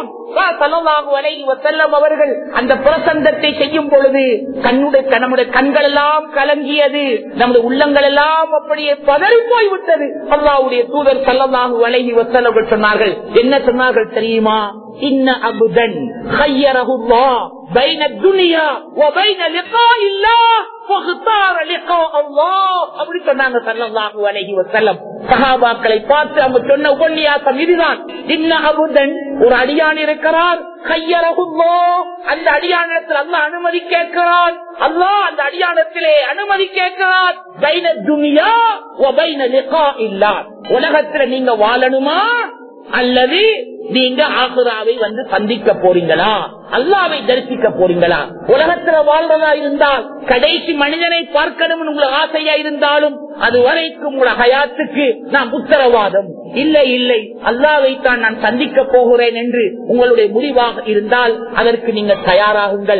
அவர்கள் அந்த பிரசந்தத்தை செய்யும் பொழுது கண்ணுடைய நம்முடைய கண்கள் எல்லாம் கலங்கியது நமது உள்ளங்கள் எல்லாம் அப்படியே பதறி போய்விட்டது அல்லாவுடைய தூதர் சல்லல்லாஹு அலைஹி வசல்லவர்கள் சொன்னார்கள் என்ன சொன்னார்கள் தெரியுமா இன்ன அபுதன் خيره بين الدنيا وبين لقاء الله فاختار لقاء الله அப்படி சொன்னாங்க ஸல்லல்லாஹு அலைஹி வஸல்லம் சஹாபாக்களை பார்த்து அவங்க சொன்ன உபன்யாசம் இதுதான் இன்ன அபுதன் ஒரு அடியான் இருக்கிறார் கையரகுல்லோ அந்த அடியானத்தில் அல்ல அனுமதி கேட்கிறான் அல்லாஹ் அந்த அடியானத்திலே அனுமதி கேட்கிறார் பைன துனியா பைன லிகா இல்லா உலகத்துல நீங்க வாழணுமா அல்லது நீங்க ஆகுராவை வந்து சந்திக்க போறீங்களா அல்லாவை தரிசிக்க போறீங்களா உலகத்துல வாழ்றதா இருந்தால் கடைசி மனிதனை பார்க்கணும்னு உங்களுக்கு ஆசையா இருந்தாலும் அது வரைக்கும் உங்கள ஹயாத்துக்கு நான் உத்தரவாதம் இல்லை இல்லை அல்லாவை தான் நான் சந்திக்க போகிறேன் என்று உங்களுடைய முடிவாக இருந்தால் அதற்கு நீங்க தயாராகுங்கள்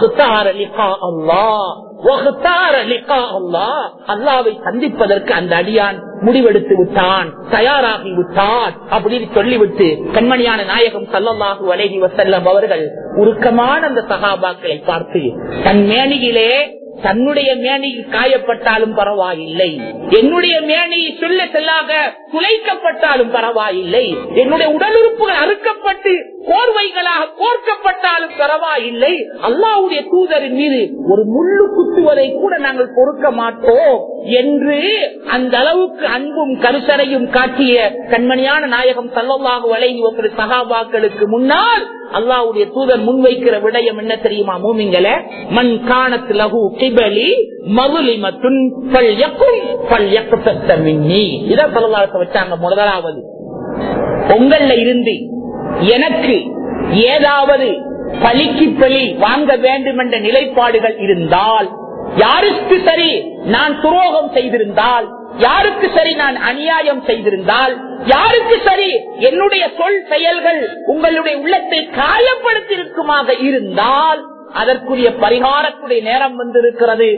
அல்லாவை சந்திப்பதற்கு அந்த அடியான் முடிவெடுத்து விட்டான் தயாராகி விட்டான் அப்படின்னு சொல்லிவிட்டு கண்மணியான நாயகம் சல்லல்லாஹு அலைஹி வசல்லம் அவர்கள் உருக்கமான அந்த சகாபாக்களை பார்த்து தன் மேனியிலே தன்னுடைய மேனி காயப்பட்டாலும் பரவாயில்லை என்னுடைய மேனி சொல்ல செல்லாக துளைக்கப்பட்டாலும் பரவாயில்லை என்னுடைய உடல் உறுப்புகள் அறுக்கப்பட்டு கோர்வைகளாக கோர்க்கப்பட்டாலும் பரவாயில்லை அல்லாவுடைய தூதரின் மீது ஒரு முள்ளு குத்துவதை கூட நாங்கள் பொறுக்க மாட்டோம் என்று அந்த அளவுக்கு அன்பும் கருசரையும் காட்டிய கண்மணியான நாயகம் சல்லல்லாஹு அலைஹி ஒரு சகாபாக்களுக்கு முன்னால் அல்லாவுடைய தூதர் முன்வைக்கிற விடயம் என்ன தெரியுமா மூமிங்களே மண் காணத்து லகு கிபலி மதுலிமத்துன் பல் யக்கும் பல் யக்கத்த மின்னி இதான் சொல்லலாத்த வச்சாங்க முதலாவது உங்கள்ல இருந்து எனக்கு ஏதாவது பலிக்கு பலி வாங்க வேண்டும் என்ற நிலைப்பாடுகள் இருந்தால் யாருக்கு சரி நான் துரோகம் செய்திருந்தால் யாருக்கு சரி நான் அநியாயம் செய்திருந்தால் யாருக்கு சரி என்னுடைய சொல் செயல்கள் உங்களுடைய உள்ளத்தை காயப்படுத்தியிருக்குமாக இருந்தால் அதற்குரிய பரிகாரத்துடைய நேரம் வந்திருக்கிறது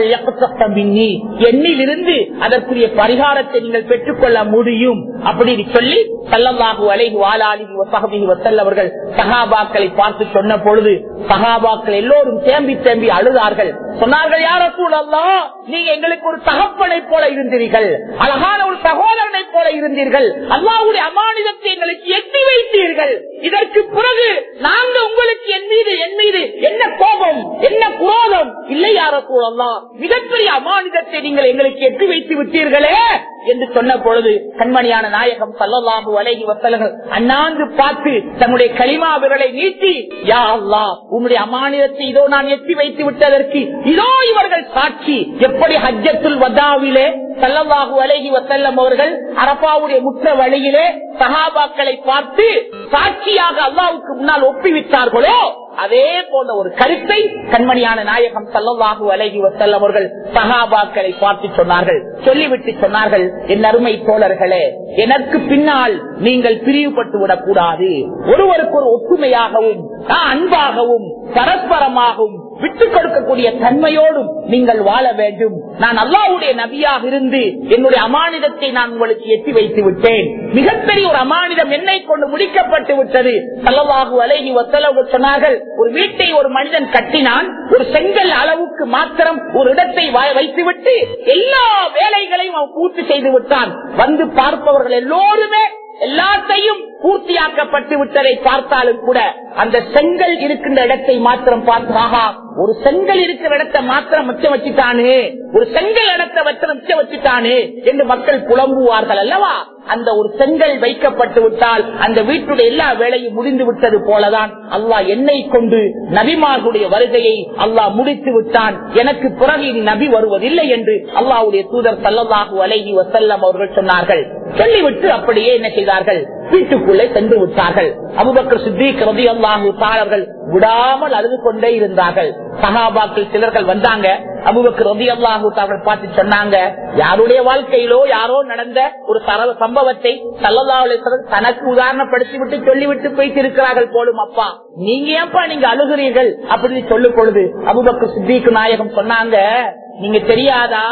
எண்ணிலிருந்து அதற்குரிய பரிகாரத்தை நீங்கள் பெற்றுக்கொள்ள முடியும் அப்படின்னு சொல்லி சல்லல்லாஹு அலைஹி வாலாலி வசஹபிஹி வசல்லவர்கள் சஹாபாக்களை பார்த்து சொன்ன பொழுது சஹாபாக்கள் எல்லோரும் தேம்பி தேம்பி அழுதார்கள் சொன்னார்கள் யார சூழல்லா நீங்க எங்களுக்கு ஒரு தகப்பனை போல இருந்தீர்கள் அழகான ஒரு சகோதரனை போல இருந்தீர்கள் அல்லாவுடைய அமானிதத்தை எங்களுக்கு எட்டி வைத்தீர்கள் இதற்கு பிறகு நாங்க உங்களுக்கு என் மீது என் மீது என்ன கோபம் என்ன குரோதம் இல்லை யார சூழல்லாம் மிகப்பெரிய அமானிதத்தை நீங்கள் எங்களுக்கு எட்டி வைத்து விட்டீர்களே என்று சொன்ன பொழுது கண்மணியான நாயகம் சல்லல்லாஹு அலைஹி வசலங்கள் அண்ணாந்து பார்த்து தன்னுடைய களிமா விரலை நீட்டி யா அல்லா உன்னுடைய அமானிதத்தை இதோ நான் எட்டி வைத்து விட்டதற்கு இதோ இவர்கள் சாட்சி எப்படி ஹஜ்ஜத்துல் வதாவிலே சல்லல்லாஹு அலைஹி வசல்லம் அவர்கள் அரபாவுடைய முற்ற வழியிலே சஹாபாக்களை பார்த்து சாட்சியாக அல்லாவுக்கு முன்னால் ஒப்பிவிட்டார்களோ அதே போன்ற ஒரு கருத்தை கண்மணியான நாயகம் சல்லல்லாஹு அலைஹி வசல்லம் அவர்கள் சஹாபாக்களை பார்த்து சொன்னார்கள் சொல்லிவிட்டு சொன்னார்கள் என் அருமை தோழர்களே எனக்கு பின்னால் நீங்கள் பிரிவுபட்டு விடக்கூடாது ஒருவருக்கு ஒரு ஒற்றுமையாகவும் அன்பாகவும் பரஸ்பரமாகவும் விட்டுக் கொடுக்கக்கூடிய தன்மையோடும் நீங்கள் வாழ வேண்டும் நான் அல்லாவுடைய நபியாக இருந்து என்னுடைய அமானிதத்தை நான் உங்களுக்கு எட்டி வைத்து விட்டேன் மிகப்பெரிய ஒரு அமானிதம் என்னை கொண்டு முடிக்கப்பட்டு விட்டது சல்லவாகு அலைகி வசலவு சொன்னார்கள் ஒரு வீட்டை ஒரு மனிதன் கட்டினான் ஒரு செங்கல் அளவுக்கு மாத்திரம் ஒரு இடத்தை வைத்துவிட்டு எல்லா வேலைகளையும் அவன் பூர்த்தி செய்து விட்டான் வந்து பார்ப்பவர்கள் எல்லோருமே எல்லாத்தையும் பூர்த்தியாக்கப்பட்டு விட்டதை பார்த்தாலும் கூட அந்த செங்கல் இருக்கின்ற இடத்தை மாத்திரம் பார்த்தாக ஒரு செங்கல் இருக்கிற இடத்தை மாத்திரம் மிச்சம் வச்சுட்டானே ஒரு செங்கல் இடத்தை வச்சு மிச்சம் வச்சுட்டானே என்று மக்கள் புலம்புவார்கள் அல்லவா அந்த ஒரு செங்கல் வைக்கப்பட்டு விட்டால் அந்த வீட்டுடைய எல்லா வேலையும் முடிந்து விட்டது போலதான் அல்லாஹ் என்னை கொண்டு நபிமார்களுடைய வருகையை அல்லாஹ் முடித்து விட்டான் எனக்கு பிறகு இனி நபி வருவதில்லை என்று அல்லாஹ்வுடைய தூதர் சல்லல்லாஹு அலைஹி வசல்லம் அவர்கள் சொன்னார்கள் சொல்லிவிட்டு அப்படியே என்ன செய்தார்கள் வீட்டுக்குள்ளே சென்று விட்டார்கள் அபுபக்கர் சித்திக் ரதி அல்லாஹு தாளர்கள் விடாமல் அழுது கொண்டே இருந்தார்கள் சகாபாக்கள் சிலர்கள் வந்தாங்க அபுபக்கர் ரதி அல்லாஹு தாவர்கள் பார்த்து சொன்னாங்க யாருடைய வாழ்க்கையிலோ யாரோ நடந்த ஒரு சரவ சம்பவத்தை சல்லல்லாஹு தனக்கு உதாரணப்படுத்தி விட்டு சொல்லிவிட்டு போயிட்டு இருக்கிறார்கள் போலும் அப்பா நீங்க ஏன்பா நீங்க அழுகிறீர்கள் அப்படின்னு சொல்லும் பொழுது அபுபக்கர் சித்திக்கு நாயகம் சொன்னாங்க நீங்க தெரியாதா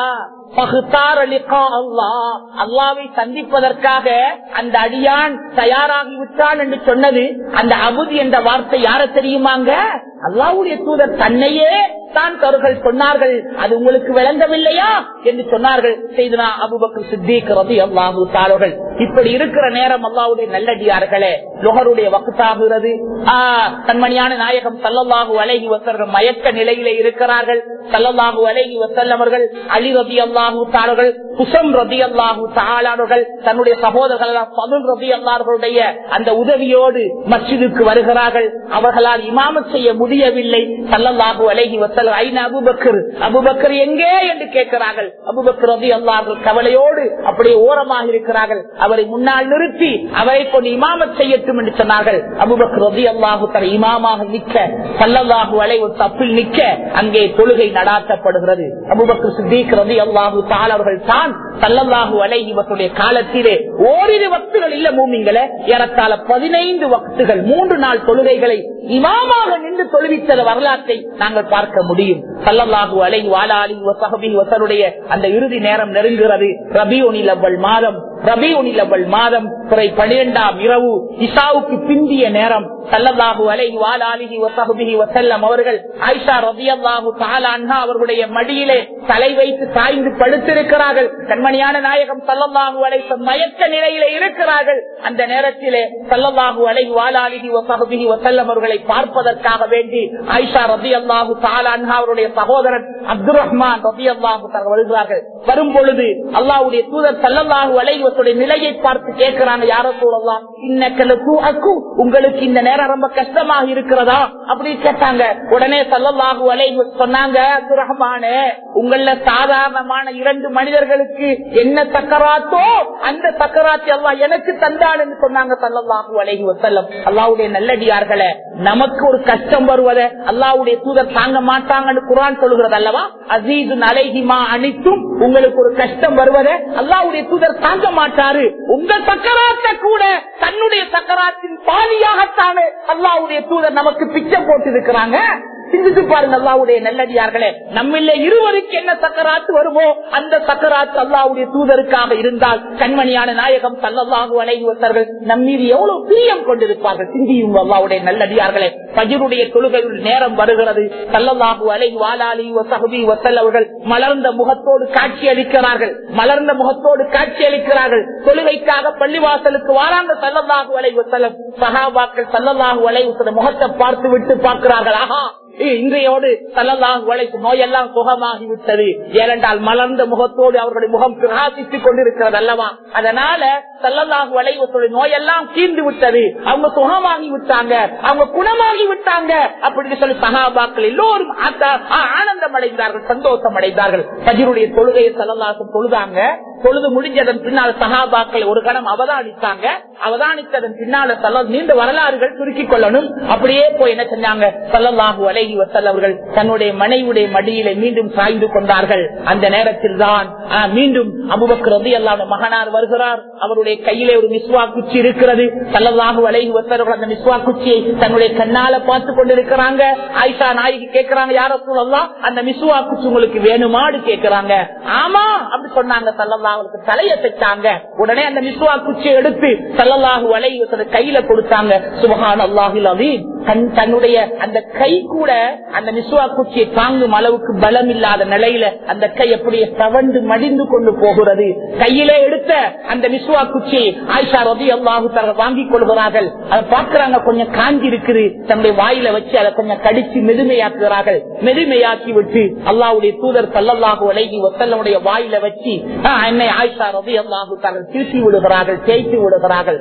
அல்லாவை சந்திப்பதற்காக அந்த அடியான் தயாராகி விட்டான் என்று சொன்னது அந்த அபுதி என்ற வார்த்தை யார தெரியுமாங்க அல்லாவுடைய தூதர் தன்னையே தான் அவர்கள் சொன்னார்கள் அது உங்களுக்கு விளங்கவில்லையா என்று சொன்னார்கள் செய்தனா அபுபக்கு சித்திக் ரதி அல்லாஹு தாளர்கள் இப்படி இருக்கிற நேரம் அல்லாவுடைய நல்லடியார்களே லொகருடைய வகுத்தாகிறது கண்மணியான நாயகம் சல்லல்லாஹு அலைகி வசர்கள் மயக்க நிலையிலே இருக்கிறார்கள் சல்லல்லாஹு அலைகி வசல்லவர்கள் அலி ரதி அல்லாஹு தாளர்கள் குசம் ரதி அல்லாஹு தாளாளர்கள் தன்னுடைய சகோதரர்கள் பதுல் ரதி அல்லார்களுடைய அந்த உதவியோடு மஸ்ஜிதுக்கு வருகிறார்கள் அவர்களால் இமாமத் செய்ய முடியவில்லை சல்லல்லாஹு அலைகி வசல் அபுபக்கர் அபுபக்கர் எங்கே என்று கேட்கிறார்கள் அபுபக்கர் ரதி அல்லாஹர்கள் கவலையோடு அப்படியே ஓரமாக இருக்கிறார்கள் அவரை முன்னால் நிறுத்தி அவரை கொண்டு இமாமத் செய்யட்டும் என்று சொன்னார்கள் அபுபக்கர் ரதி அல்லாஹு தன் இமாமாக நிற்க சல்லல்லாஹு அலை ஒரு தப்பில் நிற்க அங்கே தொழுகை நடாத்தப்படுகிறது அபுபக்கர் சித்திக் ரதி அல்லாஹு தாளர்கள் தான் சல்லல்லாஹு அலை இவர்களுடைய காலத்திலே ஓரிரு வக்துகள் இல்ல மூமிங்களை ஏறத்தாழ பதினைந்து வக்துகள் மூன்று நாள் தொழுகைகளை இமாமாக நின்று தொழுவித்த வரலாற்றை நாங்கள் பார்க்க முடியும் சல்லல்லாஹு அலை வாலாலி வசகபி வசருடைய அந்த இறுதி நேரம் நெருங்குகிறது ரபி ஒனிலவல் மாதம் ரபி ஒனிலவல் மாதம் துறை பனிரெண்டாம் இரவு இசாவுக்கு பிந்திய நேரம் சல்லல்லாஹு அலை வாலாலிஹி வசகபிஹி வசல்லம் அவர்கள் ஆயிஷா ரபியல்லாஹு தாலான்ஹா அவர்களுடைய மடியிலே தலை வைத்து சாய்ந்து படுத்திருக்கிறார்கள் கண்மணியான நாயகம் சல்லல்லாஹு அலை மயக்க நிலையிலே இருக்கிறார்கள் அந்த நேரத்திலே சல்லல்லாஹு அலை வாலாலிஹி வசகபிஹி வசல்லம் அவர்களை பார்ப்பதற்காக வேண்டி ஆயிஷா ரபி அல்லாஹு தாலான்ஹா அவருடைய சகோதரன் அப்துல் ரஹ்மான் ரபி அல்லாஹு வருகிறார்கள் வரும் பொழுது அல்லாவுடைய தூதர் சல்லல்லாஹு அலைவத்துடைய நிலையை பார்த்து கேட்கிறாங்க யார சூழலாம் இன்னக்கு உங்களுக்கு இந்த நேரம் ரொம்ப கஷ்டமாக இருக்கிறதா அப்படின்னு கேட்டாங்க உடனே சல்லல்லாஹு அலைவு சொன்னாங்க அப்துல் ரஹ்மானே உங்கள சாதாரணமான இரண்டு மனிதர்களுக்கு என்ன சக்கராத்தோ அந்த சக்கராத்தி அல்லா எனக்கு தந்தான் என்று சொன்னாங்க சல்லல்லாஹு அலைஹி வசல்லம் அல்லாவுடைய நல்லடியார்களே நமக்கு ஒரு கஷ்டம் வருவதை அல்லாவுடைய தூதர் தாங்க மாட்டாங்கன்னு குரான் சொல்லுகிறது அல்லவா அசீது அலைஹிமா அனைத்தும் உங்களுக்கு ஒரு கஷ்டம் வருவதை அல்லாவுடைய தூதர் தாங்க மாட்டாரு உங்க சக்கராத்த கூட தன்னுடைய சக்கராத்தின் பாதியாகத்தானே அல்லாவுடைய தூதர் நமக்கு பிச்சை போட்டு இருக்கிறாங்க சிந்தித்து பாருங்க அல்லாவுடைய நல்லடியார்களே நம்மில்ல இருவருக்கு என்ன சக்கராத்து வருமோ அந்த சக்கராத்து அல்லாவுடைய தூதருக்காக இருந்தால் கண்மணியான நாயகம் சல்லல்லாஹு அலைஹி வஸல்லம் நம்மீது எவ்வளவு பிரியம் கொண்டிருப்பார்கள் சிந்தியும் அல்லாவுடைய நல்லடியார்களே பஜருடைய தொழுகையில் நேரம் வருகிறது சல்லல்லாஹு அலைஹி வாலாலி வசஹபி வசல் அவர்கள் மலர்ந்த முகத்தோடு காட்சி அளிக்கிறார்கள் மலர்ந்த முகத்தோடு காட்சி அளிக்கிறார்கள் தொழுகைக்காக பள்ளிவாசலுக்கு வாராங்க சல்லல்லாஹு அலைஹி வஸல்லம் சஹாபாக்கள் சல்லல்லாஹு அலைஹி வஸல்லம் முகத்தை பார்த்து விட்டு பார்க்கிறார்கள் ஆஹா இன்றையோடு சல்லல்லாஹு அலைஹி நோயெல்லாம் சுகமாகி விட்டது ஏனென்றால் மலர்ந்த முகத்தோடு அவர்களுடைய முகம் பிரகாசித்துக் கொண்டிருக்கிறது அல்லவா அதனால சல்லல்லாஹு அலைஹி நோயெல்லாம் தீர்ந்து விட்டது அவங்க சுகமாகி விட்டாங்க அவங்க குணமாகி விட்டாங்க அப்படின்னு சொல்லி சகாபாக்கள் எல்லோரும் ஆத்த- ஆ- ஆனந்தம் அடைந்தார்கள் சந்தோஷம் அடைந்தார்கள் பஜருடைய தொழுகையை சல்லல்லாஹு தொழுதாங்க பொழுது முடிஞ்சதன் பின்னால் சகாபாக்கள் ஒரு கணம் அவதானித்தாங்க அவதானித்ததன் பின்னால சல்ல நீண்ட வரலாறுகள் சுருக்கிக் கொள்ளணும் அப்படியே போய் என்ன செஞ்சாங்க சல்லல்லாஹு அலைஹி வசல் அவர்கள் தன்னுடைய மனைவியுடைய மடியில மீண்டும் சாய்ந்து கொண்டார்கள் அந்த நேரத்தில் தான் ஆ, மீண்டும் அபுபக்கர் அல்லாத மகனார் வருகிறார் அவருடைய கையிலே ஒரு மிஸ்வா குச்சி இருக்கிறது சல்லல்லாஹு அலைஹி வஸல்லம் அவர்கள் அந்த மிஸ்வா குச்சியை தன்னுடைய கண்ணால பார்த்து கொண்டிருக்கிறாங்க ஆயிஷா நாய்க்கு கேட்கிறாங்க யார சொல்லலாம் அந்த மிஸ்வா குச்சி உங்களுக்கு வேணுமாடு கேட்கிறாங்க ஆமா அப்படி சொன்னாங்க சல்லல்லாஹு அவருக்கு தலையை தைச்சாங்க உடனே அந்த மிஸ்வா குச்சியை எடுத்து சல்லல்லாஹு அலைஹி வஸல்லம் கையில கொடுத்தாங்க சுபஹான் அல்லாஹில் அதீம் தன் தன்னுடைய அந்த கை கூட அந்த மிஸ்வா குச்சியை தாங்கும் அளவுக்கு பலம் இல்லாத நிலையில அந்த கை அப்படியே தவண்டு மடிந்து கொண்டு போகிறது கையிலே எடுத்த அந்த மிஸ்வா குச்சியை ஆயிஷா ரபி அல்லாஹு வாங்கிக் கொள்கிறார்கள் அதை பார்க்கிறாங்க கொஞ்சம் காஞ்சி இருக்குது தன்னுடைய வாயில வச்சு அதை கொஞ்சம் கடிச்சு மெதுமையாக்குகிறார்கள் மெதுமையாக்கி விட்டு அல்லாவுடைய தூதர் சல்லல்லாஹு அலைஹி வசல்லமுடைய வாயில வச்சு ஆ, என்னை ஆயிஷா ரபி அல்லாஹு திருத்தி விடுகிறார்கள் தேய்த்து விடுகிறார்கள்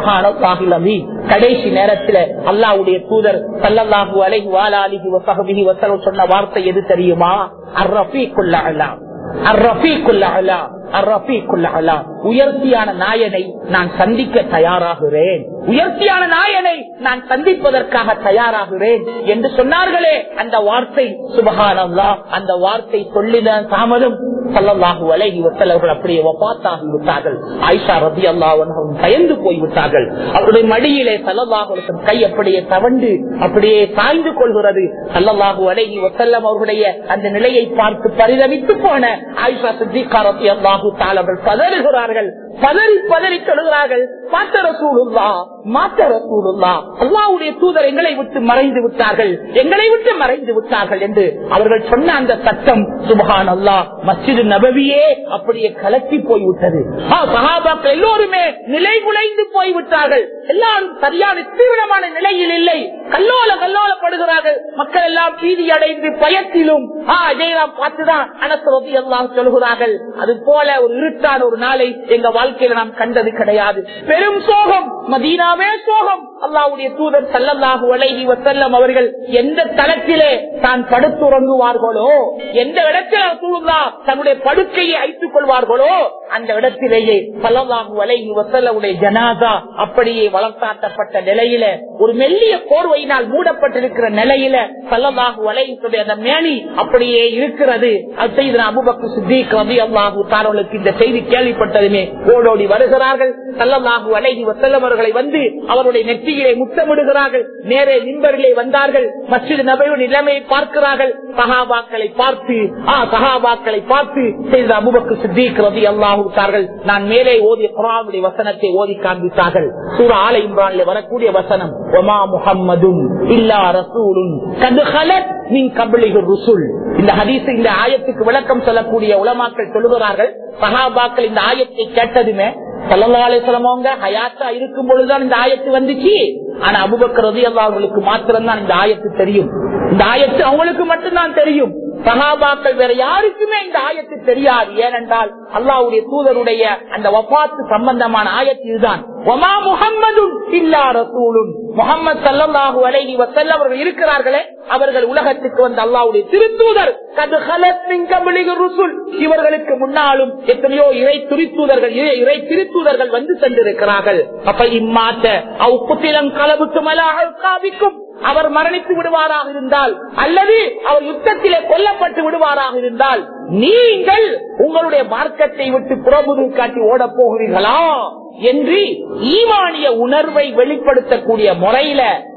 சுபகான கடைசி நேரத்துல அல்லாவுடைய தூதர் சல்லல்லாஹு அலைஹி வாலாலிஹி வசஹபிஹி வஸல்லம் சொன்ன வார்த்தை எது தெரியுமா அர்ரஃபீக்குல் அலா அர்ரஃபீக்குல் அலா அர்ரஃபீக்குல் அலா உயர்த்தியான நாயனை நான் சந்திக்க தயாராகிறேன் உயர்த்தியான நாயனை நான் சந்திப்பதற்காக தயாராகிறேன் என்று சொன்னார்களே அந்த வார்த்தை சுபகானல்லா அந்த வார்த்தை சொல்லின தாமதம் சல்லல்லாஹு அலைஹி வஸல்லம் அவர்கள் அப்படியே வபாத்தாகி விட்டார்கள் ஆயிஷா ரதி அல்லாஹ் பயந்து போய் விட்டார்கள் அவருடைய மடியிலே சல்லல்லாஹு அலைஹி வஸல்லம் கை அப்படியே தவண்டு அப்படியே சாய்ந்து கொள்கிறது சல்லல்லாஹு அலைஹி வஸல்லம் அவர்களுடைய அந்த நிலையை பார்த்து பரிதவித்து போன ஆயிஷா சித்திகா ரதி அல்லாஹு அவர்கள் பதறுகிறார்கள் பதறி பதறி சொல்கிறார்கள் மாத்த ரசூலுல்லா மாத்த ரசூலுல்லா அல்லாவுடைய தூதர் எங்களை விட்டு மறைந்து விட்டார்கள் எங்களை விட்டு மறைந்து விட்டார்கள் என்று அவர்கள் சொன்ன அந்த சட்டம் சுபஹான் அல்லா மஸ்ஜிது நபவியே அப்படியே கலக்கி போய்விட்டது ஆ, சஹாபாக்கள் எல்லோருமே நிலை குலைந்து போய்விட்டார்கள் எல்லாரும் சரியான தீவிரமான நிலையில் இல்லை கல்லோல கல்லோலப்படுகிறார்கள் மக்கள் எல்லாம் பீதி அடைந்து பயத்திலும் ஆ, இதையெல்லாம் பார்த்துதான் அனசரதி எல்லாம் சொல்கிறார்கள் அது போல ஒரு இருட்டான ஒரு நாளை எங்க வாழ்க்கையில நாம் கண்டது கிடையாது பெரும் சோகம் மதீனாவே சோகம் அல்லாவுடைய தூதர் சல்லல்லாஹு அலைஹி வசல்லம் அவர்கள் எந்த தளத்திலே தான் படுத்துறங்குவார்களோ எந்த இடத்தில் ரசூலுல்லா தன்னுடைய படுக்கையை ஐத்துக் கொள்வார்களோ அந்த இடத்திலேயே சல்லல்லாஹு அலைஹி வசல்லமுடைய ஜனாதா அப்படியே வளர்த்தாட்டப்பட்ட நிலையில ஒரு மெல்லிய கோர்வையினால் மூடப்பட்டிருக்கிற நிலையில சல்லல்லாஹு அலைஹி அந்த மேனி அப்படியே இருக்கிறது அது செய்த அபுபக்கு சித்திக் ரபி அல்லாஹு தாரர்களுக்கு இந்த செய்தி கேள்விப்பட்டதுமே ஓடோடி வருகிறார்கள் சல்லல்லாஹு அலைஹி வசல்லம் அவர்களை வந்து அவருடைய நெற்றியிலே முத்தமிடுகிறார்கள் நேரே நிம்பரிலே வந்தார்கள் மஸ்ஜித் நபையின் நிலைமையை பார்க்கிறார்கள் சஹாபாக்களை பார்த்து ஆ சஹாபாக்களை பார்த்து செய்த அபுபக்கு சித்திக் ரபி அல்லாஹு தார்கள் நான் மேலே ஓதிய குரானுடைய வசனத்தை ஓதி காண்பித்தார்கள் சூர ஆல இம்ரான்ல வரக்கூடிய வசனம் ஒமா முஹம்மதும் இல்லா ரசூலுன் கது ஹலத் மின் கபலிகு ருசுல் இந்த ஹதீஸ் இந்த ஆயத்துக்கு விளக்கம் சொல்லக்கூடிய உலமாக்கள் சொல்லுகிறார்கள் சஹாபாக்கள் இந்த ஆயத்தை கேட்டதுமே சல்லல்லாசலமவங்க ஹயாத்தா இருக்கும் பொழுதுதான் இந்த ஆயத்து வந்துச்சு ஆனா அபுபக்கர் ரதி அவர்களுக்கு மாத்திரம்தான் இந்த ஆயத்து தெரியும் இந்த ஆயத்து அவங்களுக்கு மட்டும்தான் தெரியும் சகாபாக்கள் வேற யாருக்குமே இந்த ஆயத்து தெரியாது ஏனென்றால் அல்லாவுடைய தூதருடைய அந்த வபாத்து சம்பந்தமான ஆயத்து இதுதான் ஒமா முகம்மதும் இல்லா ரசூலும் முகமது சல்லாஹூ அலைஹி வசல்லம் அவர்கள் இருக்கிறார்களே அவர்கள் உலகத்துக்கு வந்த அல்லாவுடைய திருத்தூதர் கது ஹலத் மின் கபலிக ருசுல் இவர்களுக்கு முன்னாலும் எத்தனையோ இறை துரித்தூதர்கள் இறை- இறை திருத்தூதர்கள் வந்து சென்றிருக்கிறார்கள் அப்ப இம்மாத்த அவ் புத்திலம் கலவுக்கு மலாக காவிக்கும் அவர் மரணித்து விடுவாராக இருந்தால் அல்லது அவர் யுத்தத்திலே கொல்லப்பட்டு விடுவாராக இருந்தால் நீங்கள் உங்களுடைய மார்க்கத்தை விட்டு புறமுது காட்டி ஓடப் போகிறீர்களா என்று ஈமானிய உணர்வை வெளிப்படுத்தக்கூடிய முறையில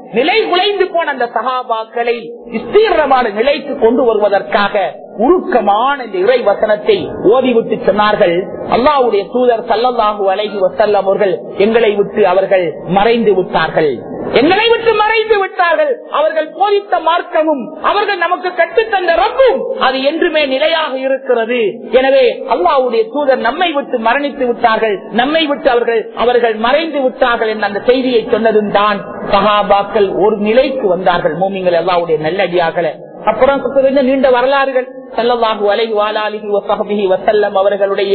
நிலை குலைந்து போன அந்த சகாபாக்களை விஸ்தீர்ணமான நிலைக்கு கொண்டு வருவதற்காக உருக்கமான இந்த இறை வசனத்தை ஓதிவிட்டு சொன்னார்கள் அல்லாவுடைய தூதர் சல்லல்லாஹு அலைஹி வசல்லம் அவர்கள் எங்களை விட்டு அவர்கள் மறைந்து விட்டார்கள் எங்களை விட்டு மறைந்து விட்டார்கள் அவர்கள் போதித்த மார்க்கமும் அவர்கள் நமக்கு கற்றுத்தந்த ரப்பும் அது என்றுமே நிலையாக இருக்கிறது எனவே அல்லாவுடைய தூதர் நம்மை விட்டு மரணித்து விட்டார்கள் நம்மை விட்டு அவர்கள் அவர்கள் மறைந்து விட்டார்கள் என்ற அந்த செய்தியை சொன்னதும் தான் சகாபாக்கள் ஒரு நிலைக்கு வந்தார்கள் மூமிங்கள் அல்லாவுடைய நல்லடியார்களே அப்புறம் கொஞ்சம் நீண்ட வரலாறுகள் சல்லல்லாஹு அலைஹி வஆலிஹி வஸஹ்பிஹி வஸல்லம் அவர்களுடைய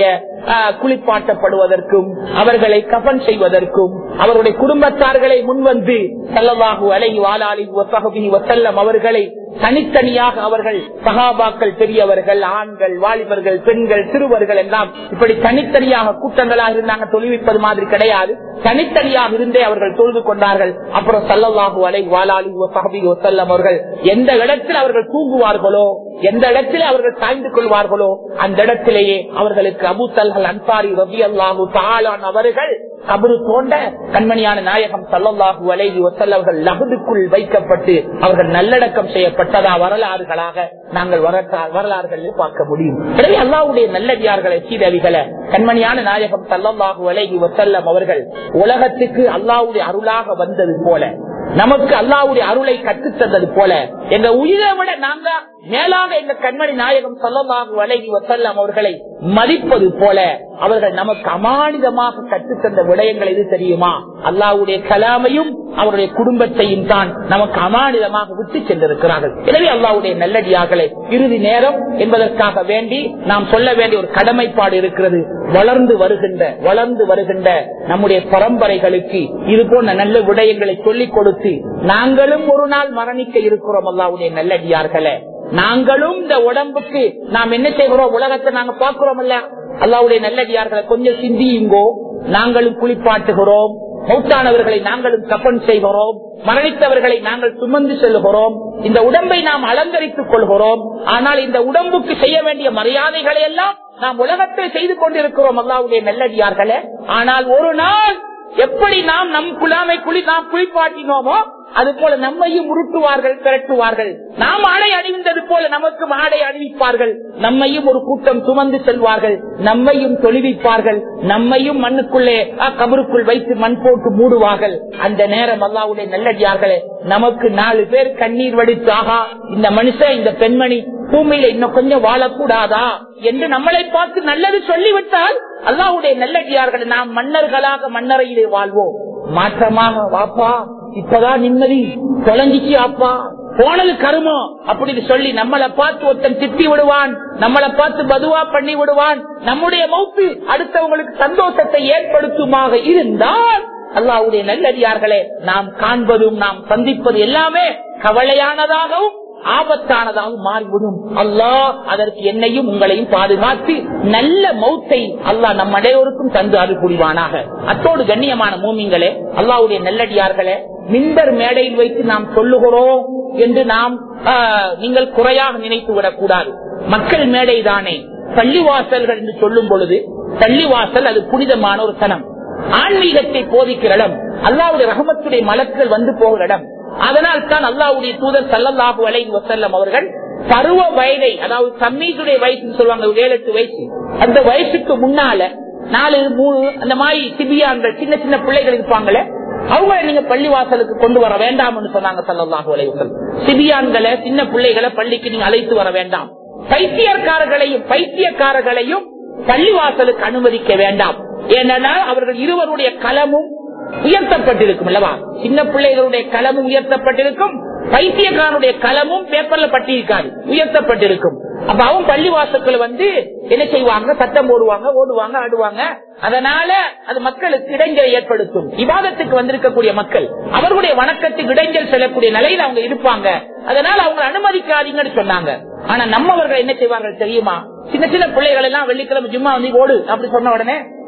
குளிப்பாட்டப்படுவதற்கும் அவர்களை கபன் செய்வதற்கும் அவருடைய குடும்பத்தார்களை முன்வந்து சல்லல்லாஹு அலைஹி வஆலிஹி வஸஹ்பிஹி வஸல்லம் அவர்களை தனித்தனியாக அவர்கள் சகாபாக்கள் பெரியவர்கள் ஆண்கள் வாலிபர்கள் பெண்கள் சிறுவர்கள் எல்லாம் இப்படி தனித்தனியாக கூட்டங்களாக இருந்தாங்க தொழுவிப்பது மாதிரி கிடையாது தனித்தனியாக இருந்தே அவர்கள் தொழுது கொண்டார்கள் அப்புறம் சல்லல்லாஹு அலை வாலாலி சஹபி வசல்லம் அவர்கள் எந்த இடத்தில் அவர்கள் தூங்குவார்களோ எந்த இடத்தில் அவர்கள் சாய்ந்து கொள்வார்களோ அந்த இடத்திலேயே அவர்களுக்கு அபு தல்ஹல் அன்சாரி ரபி அல்லாஹு தாலான் அவர்கள் கபரு தோண்ட கண்மணியான நாயகம் சல்லல்லாஹு அலைஹி வசல்லவர்கள் லகுதுக்குள் வைக்கப்பட்டு அவர்கள் நல்லடக்கம் செய்யப்பட்டதா வரலாறுகளாக நாங்கள் வரலாறுகளில் பார்க்க முடியும் எனவே அல்லாவுடைய நல்லடியார்களை சீதவிகளை கண்மணியான நாயகம் சல்லல்லாஹு அலைஹி வசல்லம் அவர்கள் உலகத்துக்கு அல்லாவுடைய அருளாக வந்தது போல நமக்கு அல்லாவுடைய அருளை கற்றுத்தந்தது போல எங்க உயிரை விட நாங்க மேலாக எங்க கண்மணி நாயகம் சொல்லமாக வழங்கி வசல்லாம் அவர்களை மதிப்பது போல அவர்கள் நமக்கு அமானிதமாக கற்றுத்தந்த விடயங்கள் எது தெரியுமா அல்லாவுடைய கலாமையும் அவருடைய குடும்பத்தையும் தான் நமக்கு அமானிதமாக விட்டு சென்றிருக்கிறார்கள் எனவே அல்லாவுடைய நல்லடியார்களை இறுதி நேரம் என்பதற்காக வேண்டி நாம் சொல்ல வேண்டிய ஒரு கடமைப்பாடு இருக்கிறது வளர்ந்து வருகின்ற வளர்ந்து வருகின்ற நம்முடைய பரம்பரைகளுக்கு இது போன்ற நல்ல விடயங்களை சொல்லிக் கொடுத்து நாங்களும் ஒரு நாள் மரணிக்க இருக்கிறோம் அல்லாவுடைய நல்லடியார்களே நாங்களும் இந்த உடம்புக்கு நாம் என்ன செய்கிறோம் உலகத்தை நாங்க பார்க்கிறோம் இல்ல அல்லாவுடைய நல்லடியார்களை கொஞ்சம் சிந்தியுங்கோ நாங்களும் குளிப்பாட்டுகிறோம் மௌத்தானவர்களை நாங்களும் கப்பன் செய்கிறோம் மரணித்தவர்களை நாங்கள் சுமந்து செல்கிறோம் இந்த உடம்பை நாம் அலங்கரித்துக் கொள்கிறோம் ஆனால் இந்த உடம்புக்கு செய்ய வேண்டிய மரியாதைகளை எல்லாம் நாம் உலகத்தில் செய்து கொண்டிருக்கிறோம் அல்லாவுடைய நல்லடியார்களே ஆனால் ஒரு நாள் எப்படி நாம் நம் குழாமை குளி நாம் குளிப்பாட்டினோமோ அது போல நம்மையும் உருட்டுவார்கள் திரட்டுவார்கள் நாம் ஆடை அணிந்தது போல நமக்கும் ஆடை அணிவிப்பார்கள் நம்மையும் ஒரு கூட்டம் சுமந்து செல்வார்கள் நம்மையும் தொழுவிப்பார்கள் நம்மையும் மண்ணுக்குள்ளே கபருக்குள் வைத்து மண் போட்டு மூடுவார்கள் அந்த நேரம் அல்லாவுடைய நல்லடியார்களே நமக்கு நாலு பேர் கண்ணீர் வடித்து ஆகா இந்த மனுஷன் இந்த பெண்மணி பூமியில இன்னும் கொஞ்சம் வாழக்கூடாதா என்று நம்மளை பார்த்து நல்லது சொல்லிவிட்டால் அல்லாவுடைய நல்லடியார்கள் நாம் மன்னர்களாக மன்னரையிலே வாழ்வோம் மாற்றமாக வாப்பா இப்பதான் நிம்மதி தொலைஞ்சிச்சு அப்பா போனது கருமம் அப்படின்னு சொல்லி நம்மளை பார்த்து ஒருத்தன் திட்டி விடுவான் நம்மளை பார்த்து பதுவா பண்ணி விடுவான் நம்முடைய மௌத்து அடுத்தவங்களுக்கு சந்தோஷத்தை ஏற்படுத்துமாக இருந்தால் அல்லாவுடைய நல்லடியார்களே நாம் காண்பதும் நாம் சந்திப்பது எல்லாமே கவலையானதாகவும் ஆபத்தானதாகவும் மாறிவிடும் அல்லாஹ் அதற்கு என்னையும் உங்களையும் பாதுகாத்து நல்ல மௌத்தை அல்லாஹ் நம் அனைவருக்கும் தந்து அருள் புரிவானாக அத்தோடு கண்ணியமான மூமிங்களே அல்லாவுடைய நல்லடியார்களே மின்பர் மேடையில் வைத்து நாம் சொல்லுகிறோம் என்று நாம் நீங்கள் குறையாக நினைத்து விடக்கூடாது மக்கள் மேடை தானே பள்ளிவாசல்கள் என்று சொல்லும் பொழுது பள்ளிவாசல் அது புனிதமான ஒரு தனம் ஆன்மீகத்தை போதிக்கிற இடம் அல்லாவுடைய ரகமத்துடைய மலக்கள் வந்து போகிற இடம் அதனால் தான் அல்லாவுடைய தூதர் சல்லல்லாஹு அலை வசல்லம் அவர்கள் பருவ வயதை அதாவது சம்மீசுடைய வயசுன்னு சொல்லுவாங்க ஏழு எட்டு வயசு அந்த வயசுக்கு முன்னால நாலு மூணு அந்த மாதிரி சிபியான்கள் சின்ன சின்ன பிள்ளைகள் இருப்பாங்களே அவங்கள நீங்க பள்ளிவாசலுக்கு கொண்டு வர வேண்டாம்னு சொன்னாங்க சல்லல்லாஹு அலை வசல்லம் சிபியான்களை சின்ன பிள்ளைகளை பள்ளிக்கு நீங்க அழைத்து வர வேண்டாம் பைத்தியக்காரர்களையும் பைத்தியக்காரர்களையும் பள்ளிவாசலுக்கு அனுமதிக்க வேண்டாம் ஏனென்றால் அவர்கள் இருவருடைய களமும் உயர்த்தப்பட்டிருக்கும் அல்லவா சின்ன பிள்ளைகளுடைய களமும் உயர்த்தப்பட்டிருக்கும் பைத்தியக்காரனுடைய களமும் பேப்பர்ல பட்டிருக்காது உயர்த்தப்பட்டிருக்கும் அப்ப அவன் பள்ளிவாசத்துல வந்து என்ன செய்வாங்க சட்டம் போடுவாங்க ஓடுவாங்க ஆடுவாங்க அதனால அது மக்களுக்கு இடைஞ்சலை ஏற்படுத்தும் விவாதத்துக்கு வந்திருக்கக்கூடிய மக்கள் அவர்களுடைய வணக்கத்துக்கு இடைஞ்சல் செல்லக்கூடிய நிலையில அவங்க இருப்பாங்க அதனால அவங்க அனுமதிக்காதீங்கன்னு சொன்னாங்க ஆனா நம்மவர்கள் என்ன செய்வார்கள் தெரியுமா சின்ன சின்ன பிள்ளைகள் எல்லாம் வெள்ளிக்கிழமை ஜும்மா வந்து ஓடு அப்படி சொன்ன உடனே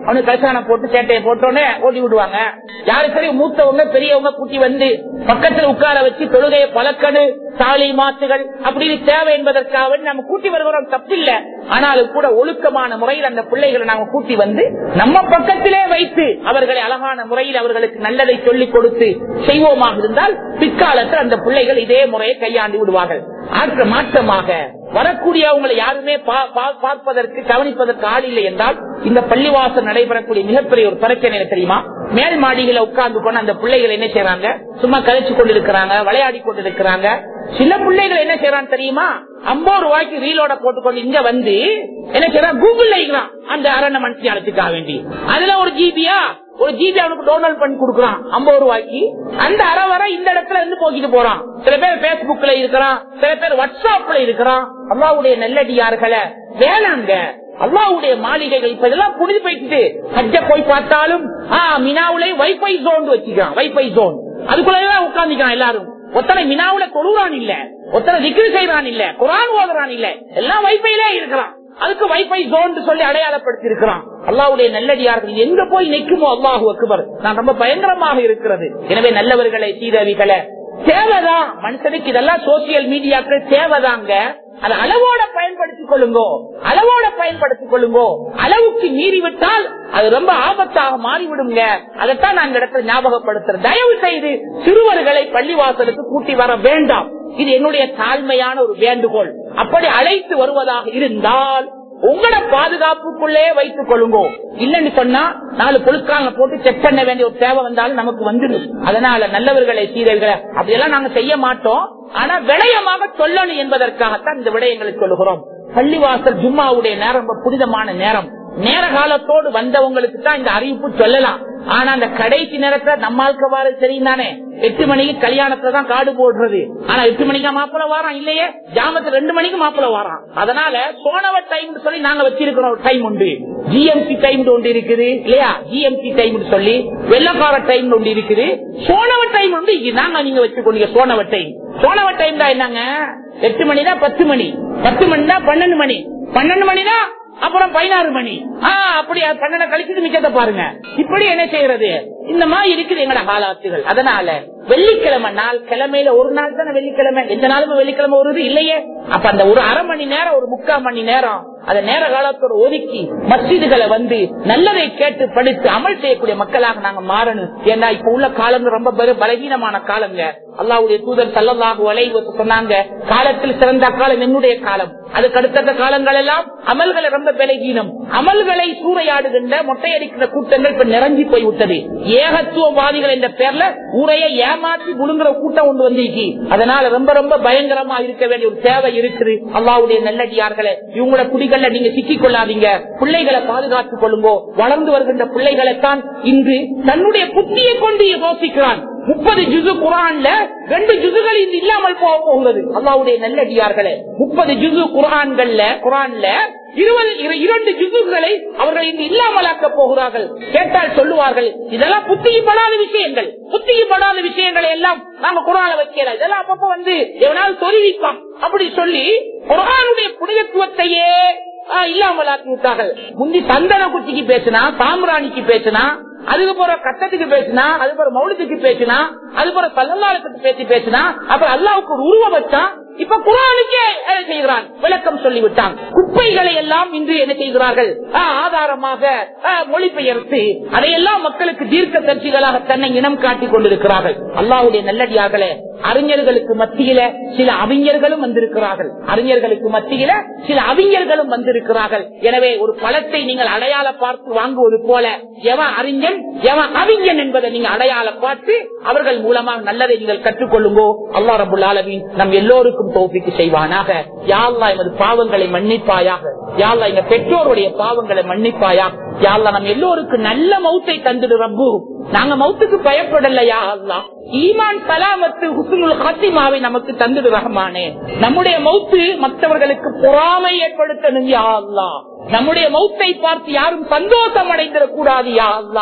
அவனுக்கு கல்சானம் போட்டு சேட்டையை போட்டோன்னே ஓட்டி விடுவாங்க யாரு சரி மூத்தவங்க பெரியவங்க கூட்டி வந்து பக்கத்துல உட்கார வச்சு தொழுகையை பழக்கடு சாலை மாத்துகள் அப்படின்னு தேவை என்பதற்காக வேண்டி நம்ம கூட்டி வருகிறோம் தப்பில்ல ஆனாலும் கூட ஒழுக்கமான முறையில் அந்த பிள்ளைகளை நாம கூட்டி வந்து நம்ம பக்கத்திலே வைத்து அவர்களை அழகான முறையில் அவர்களுக்கு நல்லதை சொல்லிக் கொடுத்து செய்வோமாக இருந்தால் பிற்காலத்தில் அந்த பிள்ளைகள் இதே முறையை கையாண்டு விடுவார்கள் ஆற்ற மாற்றமாக வரக்கூடியவங்களை யாருமே பா- பா- பார்ப்பதற்கு கவனிப்பதற்கு ஆள் இல்லை என்றால் இந்த பள்ளிவாசல் நடைபெறக்கூடிய மிகப்பெரிய ஒரு பிரச்சனை என்ன தெரியுமா மேல் மாடிகளை உட்கார்ந்து கொண்டு அந்த பிள்ளைகள் என்ன செய்யறாங்க சும்மா கழிச்சு கொண்டிருக்கிறாங்க விளையாடி கொண்டிருக்கிறாங்க சில பிள்ளைகள் என்ன செய்யறான் தெரியுமா ஐம்பது ரூபாய்க்கு ரீலோட போட்டுக்கொண்டு இங்க வந்து என்ன செய்யறான் கூகுள் அந்த அரண மனுஷன் அழைச்சிக்கா வேண்டி அதுல ஒரு ஜிபியா ஒரு ஜிபி அவனுக்கு டவுன்லோட் பண்ணி கொடுக்குறான் ஐம்பது ரூபாய்க்கு அந்த அரை வர இந்த இடத்துல இருந்து போக்கிட்டு போறான் சில பேர் பேஸ்புக்ல இருக்கிறான் சில பேர் வாட்ஸ்அப்ல இருக்கிறான் அல்லாவுடைய நல்லடியார்களை வேணாங்க அல்லாவுடைய மாளிகைகள் இப்ப இதெல்லாம் புனிது போயிட்டு ஹஜ்ஜ போய் பார்த்தாலும் ஆ, மினாவுல வைஃபை ஜோன் வச்சுக்கிறான் வைஃபை ஜோன் அதுக்குள்ளதான் உட்கார்ந்துக்கிறான் எல்லாரும் ஒத்தனை மினாவுல தொழுறான் இல்ல ஒத்தனை திக்ரு செய்யறான் இல்ல குரான் ஓதுறான் இல்ல எல்லாம் வைஃபைலே இருக்கிறான் அதுக்கு வைஃபை ஜோன் சொல்லி அடையாளப்படுத்தி இருக்கிறான் அல்லாவுடைய நல்லடியார்கள் எங்க போய் நிற்குமோ அல்லாஹு அக்பர் நான் ரொம்ப பயங்கரமாக இருக்கிறது எனவே நல்லவர்களை சீதவிகளை தேவைதான் மனுஷனுக்கு இதெல்லாம் சோசியல் மீடியாக்கள் தேவைதாங்க அதை அளவோட பயன்படுத்திக் கொள்ளுங்கோ அளவோட பயன்படுத்திக் கொள்ளுங்கோ அளவுக்கு மீறி விட்டால் அது ரொம்ப ஆபத்தாக மாறிவிடுங்க அதைத்தான் நான் இந்த இடத்துல ஞாபகப்படுத்துறேன் தயவு செய்து சிறுவர்களை பள்ளிவாசலுக்கு கூட்டி வர வேண்டாம் இது என்னுடைய தாழ்மையான ஒரு வேண்டுகோள் அப்படி அழைத்து வருவதாக இருந்தால் உங்களோட பாதுகாப்புக்குள்ளே வைத்துக் கொள்ளுங்கோ இல்லன்னு சொன்னா நாலு பொருட்கால போட்டு செக் பண்ண வேண்டிய ஒரு தேவை வந்தாலும் நமக்கு வந்துடும் அதனால நல்லவர்களை சீரர்களை அப்படியெல்லாம் நாங்க செய்ய மாட்டோம் ஆனா விடயமாக சொல்லணும் என்பதற்காகத்தான் இந்த விடயங்களை சொல்லுகிறோம் பள்ளிவாசல் ஜும்மாவுடைய நேரம் ரொம்ப புனிதமான நேரம் நேர காலத்தோடு வந்தவங்களுக்கு தான் இந்த அறிவிப்பு சொல்லலாம் ஆனா அந்த கடைசி நேரத்துல நம்மாளுக்கு வார தெரியும் தானே எட்டு மணிக்கு கல்யாணத்துல தான் காடு போடுறது ஆனா எட்டு மணிக்கு மாப்பிள்ள வாரான் இல்லையே ஜாமத்து ரெண்டு மணிக்கு மாப்பிள்ள வாரான் அதனால சோனவ டைம் சொல்லி நாங்க வச்சிருக்கிறோம் டைம் உண்டு ஜிஎம்சி டைம் ஒன்று இருக்குது இல்லையா ஜிஎம்சி டைம் சொல்லி வெள்ளக்கார டைம் ஒன்று இருக்குது சோனவ டைம் உண்டு இது நாங்க நீங்க வச்சுக்கொண்டீங்க சோனவ டைம் சோனவ டைம் தான் என்னங்க எட்டு மணி தான் பத்து மணி பத்து மணி தான் பன்னெண்டு மணி பன்னெண்டு மணி தான் அப்புறம் பதினாறு மணி ஆ, அப்படி பன்னெண்டு கழிச்சுட்டு மிச்சத்தை பாருங்க இப்படி என்ன செய்யறது இந்த மாதிரி இருக்குது எங்கட காலாத்துகள் அதனால வெள்ளிக்கிழமை நாள் கிழமையில ஒரு நாள் தானே வெள்ளிக்கிழமை எந்த நாளும் வெள்ளிக்கிழமை வருது இல்லையே அப்ப அந்த ஒரு அரை மணி நேரம் ஒரு முக்கால் மணி நேரம் அந்த நேர காலத்தோட ஒதுக்கி மஸ்ஜிதுகளை வந்து நல்லதை கேட்டு படித்து அமல் செய்யக்கூடிய மக்களாக நாங்க மாறணும் ஏன்னா இப்ப உள்ள காலங்கள் ரொம்ப பெரு- பலவீனமான காலங்க அல்லாவுடைய தூதர் சல்லல்லாஹு அலைஹி சொன்னாங்க காலத்தில் சிறந்த காலம் என்னுடைய காலம் அதுக்கு அடுத்த காலங்கள் எல்லாம் அமல்களை ரொம்ப பலகீனம் அமல்களை சூறையாடுகின்ற மொட்டையடிக்கிற கூட்டங்கள் இப்ப நிறைஞ்சி போய் விட்டது ஏகத்துவவாதிகள் என்ற பேர்ல ஊரையை ஏமாற்றி முழுங்குற கூட்டம் கொண்டு வந்திருக்கு அதனால ரொம்ப ரொம்ப பயங்கரமா இருக்க வேண்டிய ஒரு தேவை இருக்குது அல்லாவுடைய நல்லடியார்களே இவங்களோட குடிகள்ல நீங்க சிக்கிக் கொள்ளாதீங்க பிள்ளைகளை பாதுகாத்துக் கொள்ளுங்கோ வளர்ந்து வருகின்ற பிள்ளைகளைத்தான் இன்று தன்னுடைய புத்தியை கொண்டு யோசிக்கிறான் முப்பது ஜுசு குரான்ல ரெண்டு ஜுசுகள் இன்று இல்லாமல் போக போகிறது அல்லாவுடைய நல்லடியார்களே முப்பது ஜுசு குரான்கள்ல குரான்ல இருபது இரு- இரண்டு ஜுசுகளை அவர்கள் இன்று இல்லாமலாக்க போகிறார்கள் கேட்டால் சொல்லுவார்கள் இதெல்லாம் புத்தியிப்படாத விஷயங்கள் புத்தியிப்படாத விஷயங்களை எல்லாம் நாங்க குரான வைக்கிறோம் இதெல்லாம் அப்பப்ப வந்து எவனாலும் தொழிலிப்பான் அப்படி சொல்லி குரானுடைய புனிதத்துவத்தையே ஆ, இல்லாமலாக்கி விட்டார்கள் முந்தி சந்தன குச்சிக்கு பேசினா சாம்ராணிக்கு பேசினா அதுக்கு போற கட்டத்துக்கு பேசினா அது போற மௌலிக்கு பேசினா அது போற பல்லல்லாளத்துக்கு பேசி பேசினா அப்புறம் அல்லாவுக்கு ஒரு உருவம் வச்சான் இப்ப குரானுக்கே என்ன செய்கிறான் விளக்கம் சொல்லிவிட்டான் குப்பைகளை எல்லாம் இன்று என்ன செய்கிறார்கள் ஆ, ஆதாரமாக ஆ, மொழிபெயர்த்து அதையெல்லாம் மக்களுக்கு தீர்க்க தரிசிகளாக தன்னை இனம் காட்டிக் கொண்டிருக்கிறார்கள் அல்லாவுடைய நல்லடியார்களே அறிஞர்களுக்கு மத்தியில சில அறிஞர்களும் வந்திருக்கிறார்கள் அறிஞர்களுக்கு மத்தியில சில அறிஞர்களும் வந்திருக்கிறார்கள் எனவே ஒரு பழத்தை நீங்கள் அடையாள பார்த்து வாங்குவது போல எவன் அறிஞன் எவன் அறிஞன் என்பதை நீங்க அடையாள பார்த்து அவர்கள் மூலமாக நல்லதை நீங்கள் கற்றுக்கொள்ளுங்கோ அல்லா ரபுல் ஆலமீன் நம் எல்லோருக்கும் தோப்பிக்கு செய்வானாக யாழ்லா எமது பாவங்களை மன்னிப்பாயாக யாழ்லா எங்க பெற்றோருடைய பாவங்களை மன்னிப்பாயா யாழ்லா நம் எல்லோருக்கும் நல்ல மௌத்தை தந்துடு ரப்பு நாங்க மௌத்துக்கு பயப்படலையா அல்லா ஈமான் சலாமத்து ஹுசுனுல் ஹாத்திமாவை நமக்கு தந்துடு ரஹ்மானே நம்முடைய மௌத்து மற்றவர்களுக்கு பொறாமை ஏற்படுத்தணும் யா அல்லா நம்முடைய மௌத்தை பார்த்து யாரும் சந்தோஷம் அடைந்திடக் கூடாது யா அல்லா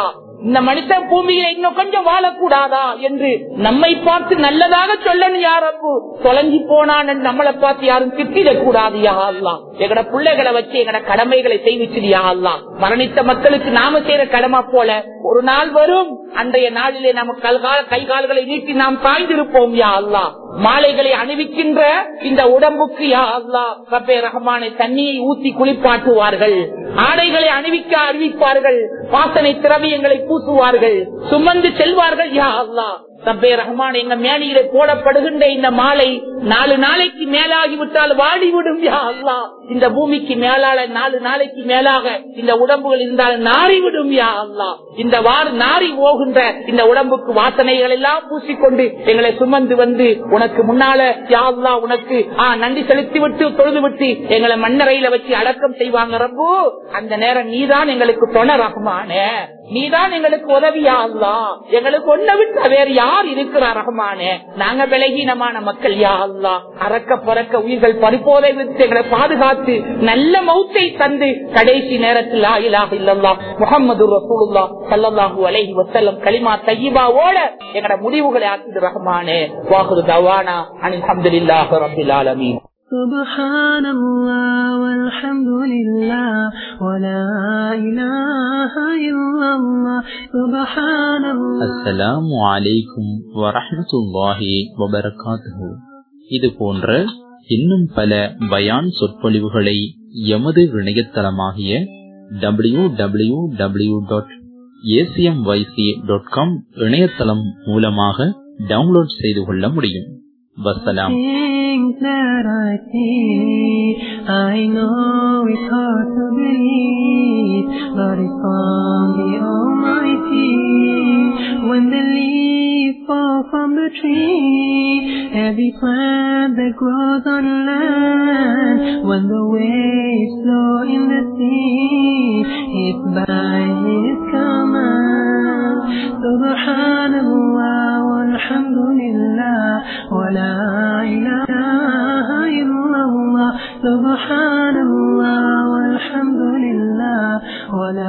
இந்த மனிதன் பூமியில இன்னும் கொஞ்சம் வாழக்கூடாதா என்று நம்மை பார்த்து நல்லதாக சொல்லணும் யாரப்பு தொலைஞ்சி போனான் என்று நம்மளை பார்த்து யாரும் திட்டிடக் கூடாது யா அல்லா எங்கட பிள்ளைகளை வச்சு எங்கட கடமைகளை செய்விச்சு யா அல்லா மரணித்த மக்களுக்கு நாம செய்யற கடமை போல ஒரு நாள் வரும் அன்றைய நாளிலே நம்ம கல்கால கை கால்களை நீட்டி நாம் சாய்ந்திருப்போம் யா அல்லா மாலைகளை அணிவிக்கின்ற இந்த உடம்புக்கு யா அல்லா ரப்பே ரஹமானை தண்ணியை ஊத்தி குளிப்பாட்டுவார்கள் ஆடைகளை அணிவிக்க அறிவிப்பார்கள் வாசனை திரவியங்களை பூசுவார்கள் சுமந்து செல்வார்கள் யா அல்லா ரப்பே ரஹ்மான் எங்க மேனியிலே போடப்படுகின்ற இந்த மாலை நாலு நாளைக்கு மேலாகிவிட்டால் வாடிவிடும் யா அல்லா இந்த பூமிக்கு மேலால நாலு நாளைக்கு மேலாக இந்த உடம்புகள் இருந்தால் நாறிவிடும் யா அல்லா இந்த வார் நாரி போகின்ற இந்த உடம்புக்கு வாசனைகள் எல்லாம் பூசிக்கொண்டு எங்களை சுமந்து வந்து உனக்கு முன்னால யா அல்லா உனக்கு ஆ நன்றி செலுத்தி விட்டு தொழுது விட்டு எங்களை மண்ணறையில வச்சு அடக்கம் செய்வாங்க ரப்பு அந்த நேரம் நீதான் எங்களுக்கு தொண ரஹ்மானே நீதான் எங்களுக்கு உதவியா அல்லா எங்களுக்கு ஒன்ன விட்டு வேற யார் இருக்கிறார் ரஹ்மானே நாங்க விலகீனமான மக்கள் யா அல்லா அறக்க பறக்க உயிர்கள் பறிப்போதை விட்டு எங்களை பாதுகாத்து நல்ல மௌத்தை தந்து கடைசி நேரத்தில் ஆயிலாக இல்லல்லா முகமது ரசூலுல்லா சல்லல்லாஹு அலைஹி வஸல்லம் கலிமா தையிபாவோட எங்கட முடிவுகளை ஆக்குது ரஹ்மானே வாகுது தவானா அனில் அல்ஹம்துலில்லாஹி ரப்பில் ஆலமீன் سبحان الله والحمد لله ولا إله إلا الله سبحان الله அஸ்ஸலாமு அலைக்கும் வரஹ்மத்துல்லாஹி வபரகாத்துஹு இது போன்ற இன்னும் பல பயான் சொற்பொழிவுகளை எமது இணையதளமாகிய W W W dot ACMYC dot com இணையதளம் மூலமாக டவுன்லோட் செய்து கொள்ள முடியும் வசலாம் Things that I see, I know it's hard to believe, but it's from the Almighty. When the leaves fall from the tree, every plant that grows on land, when the waves flow in the sea, it's by His command. Subhanallah walhamdulillah wa la ilaha illallah. Subhanallah walhamdulillah wa la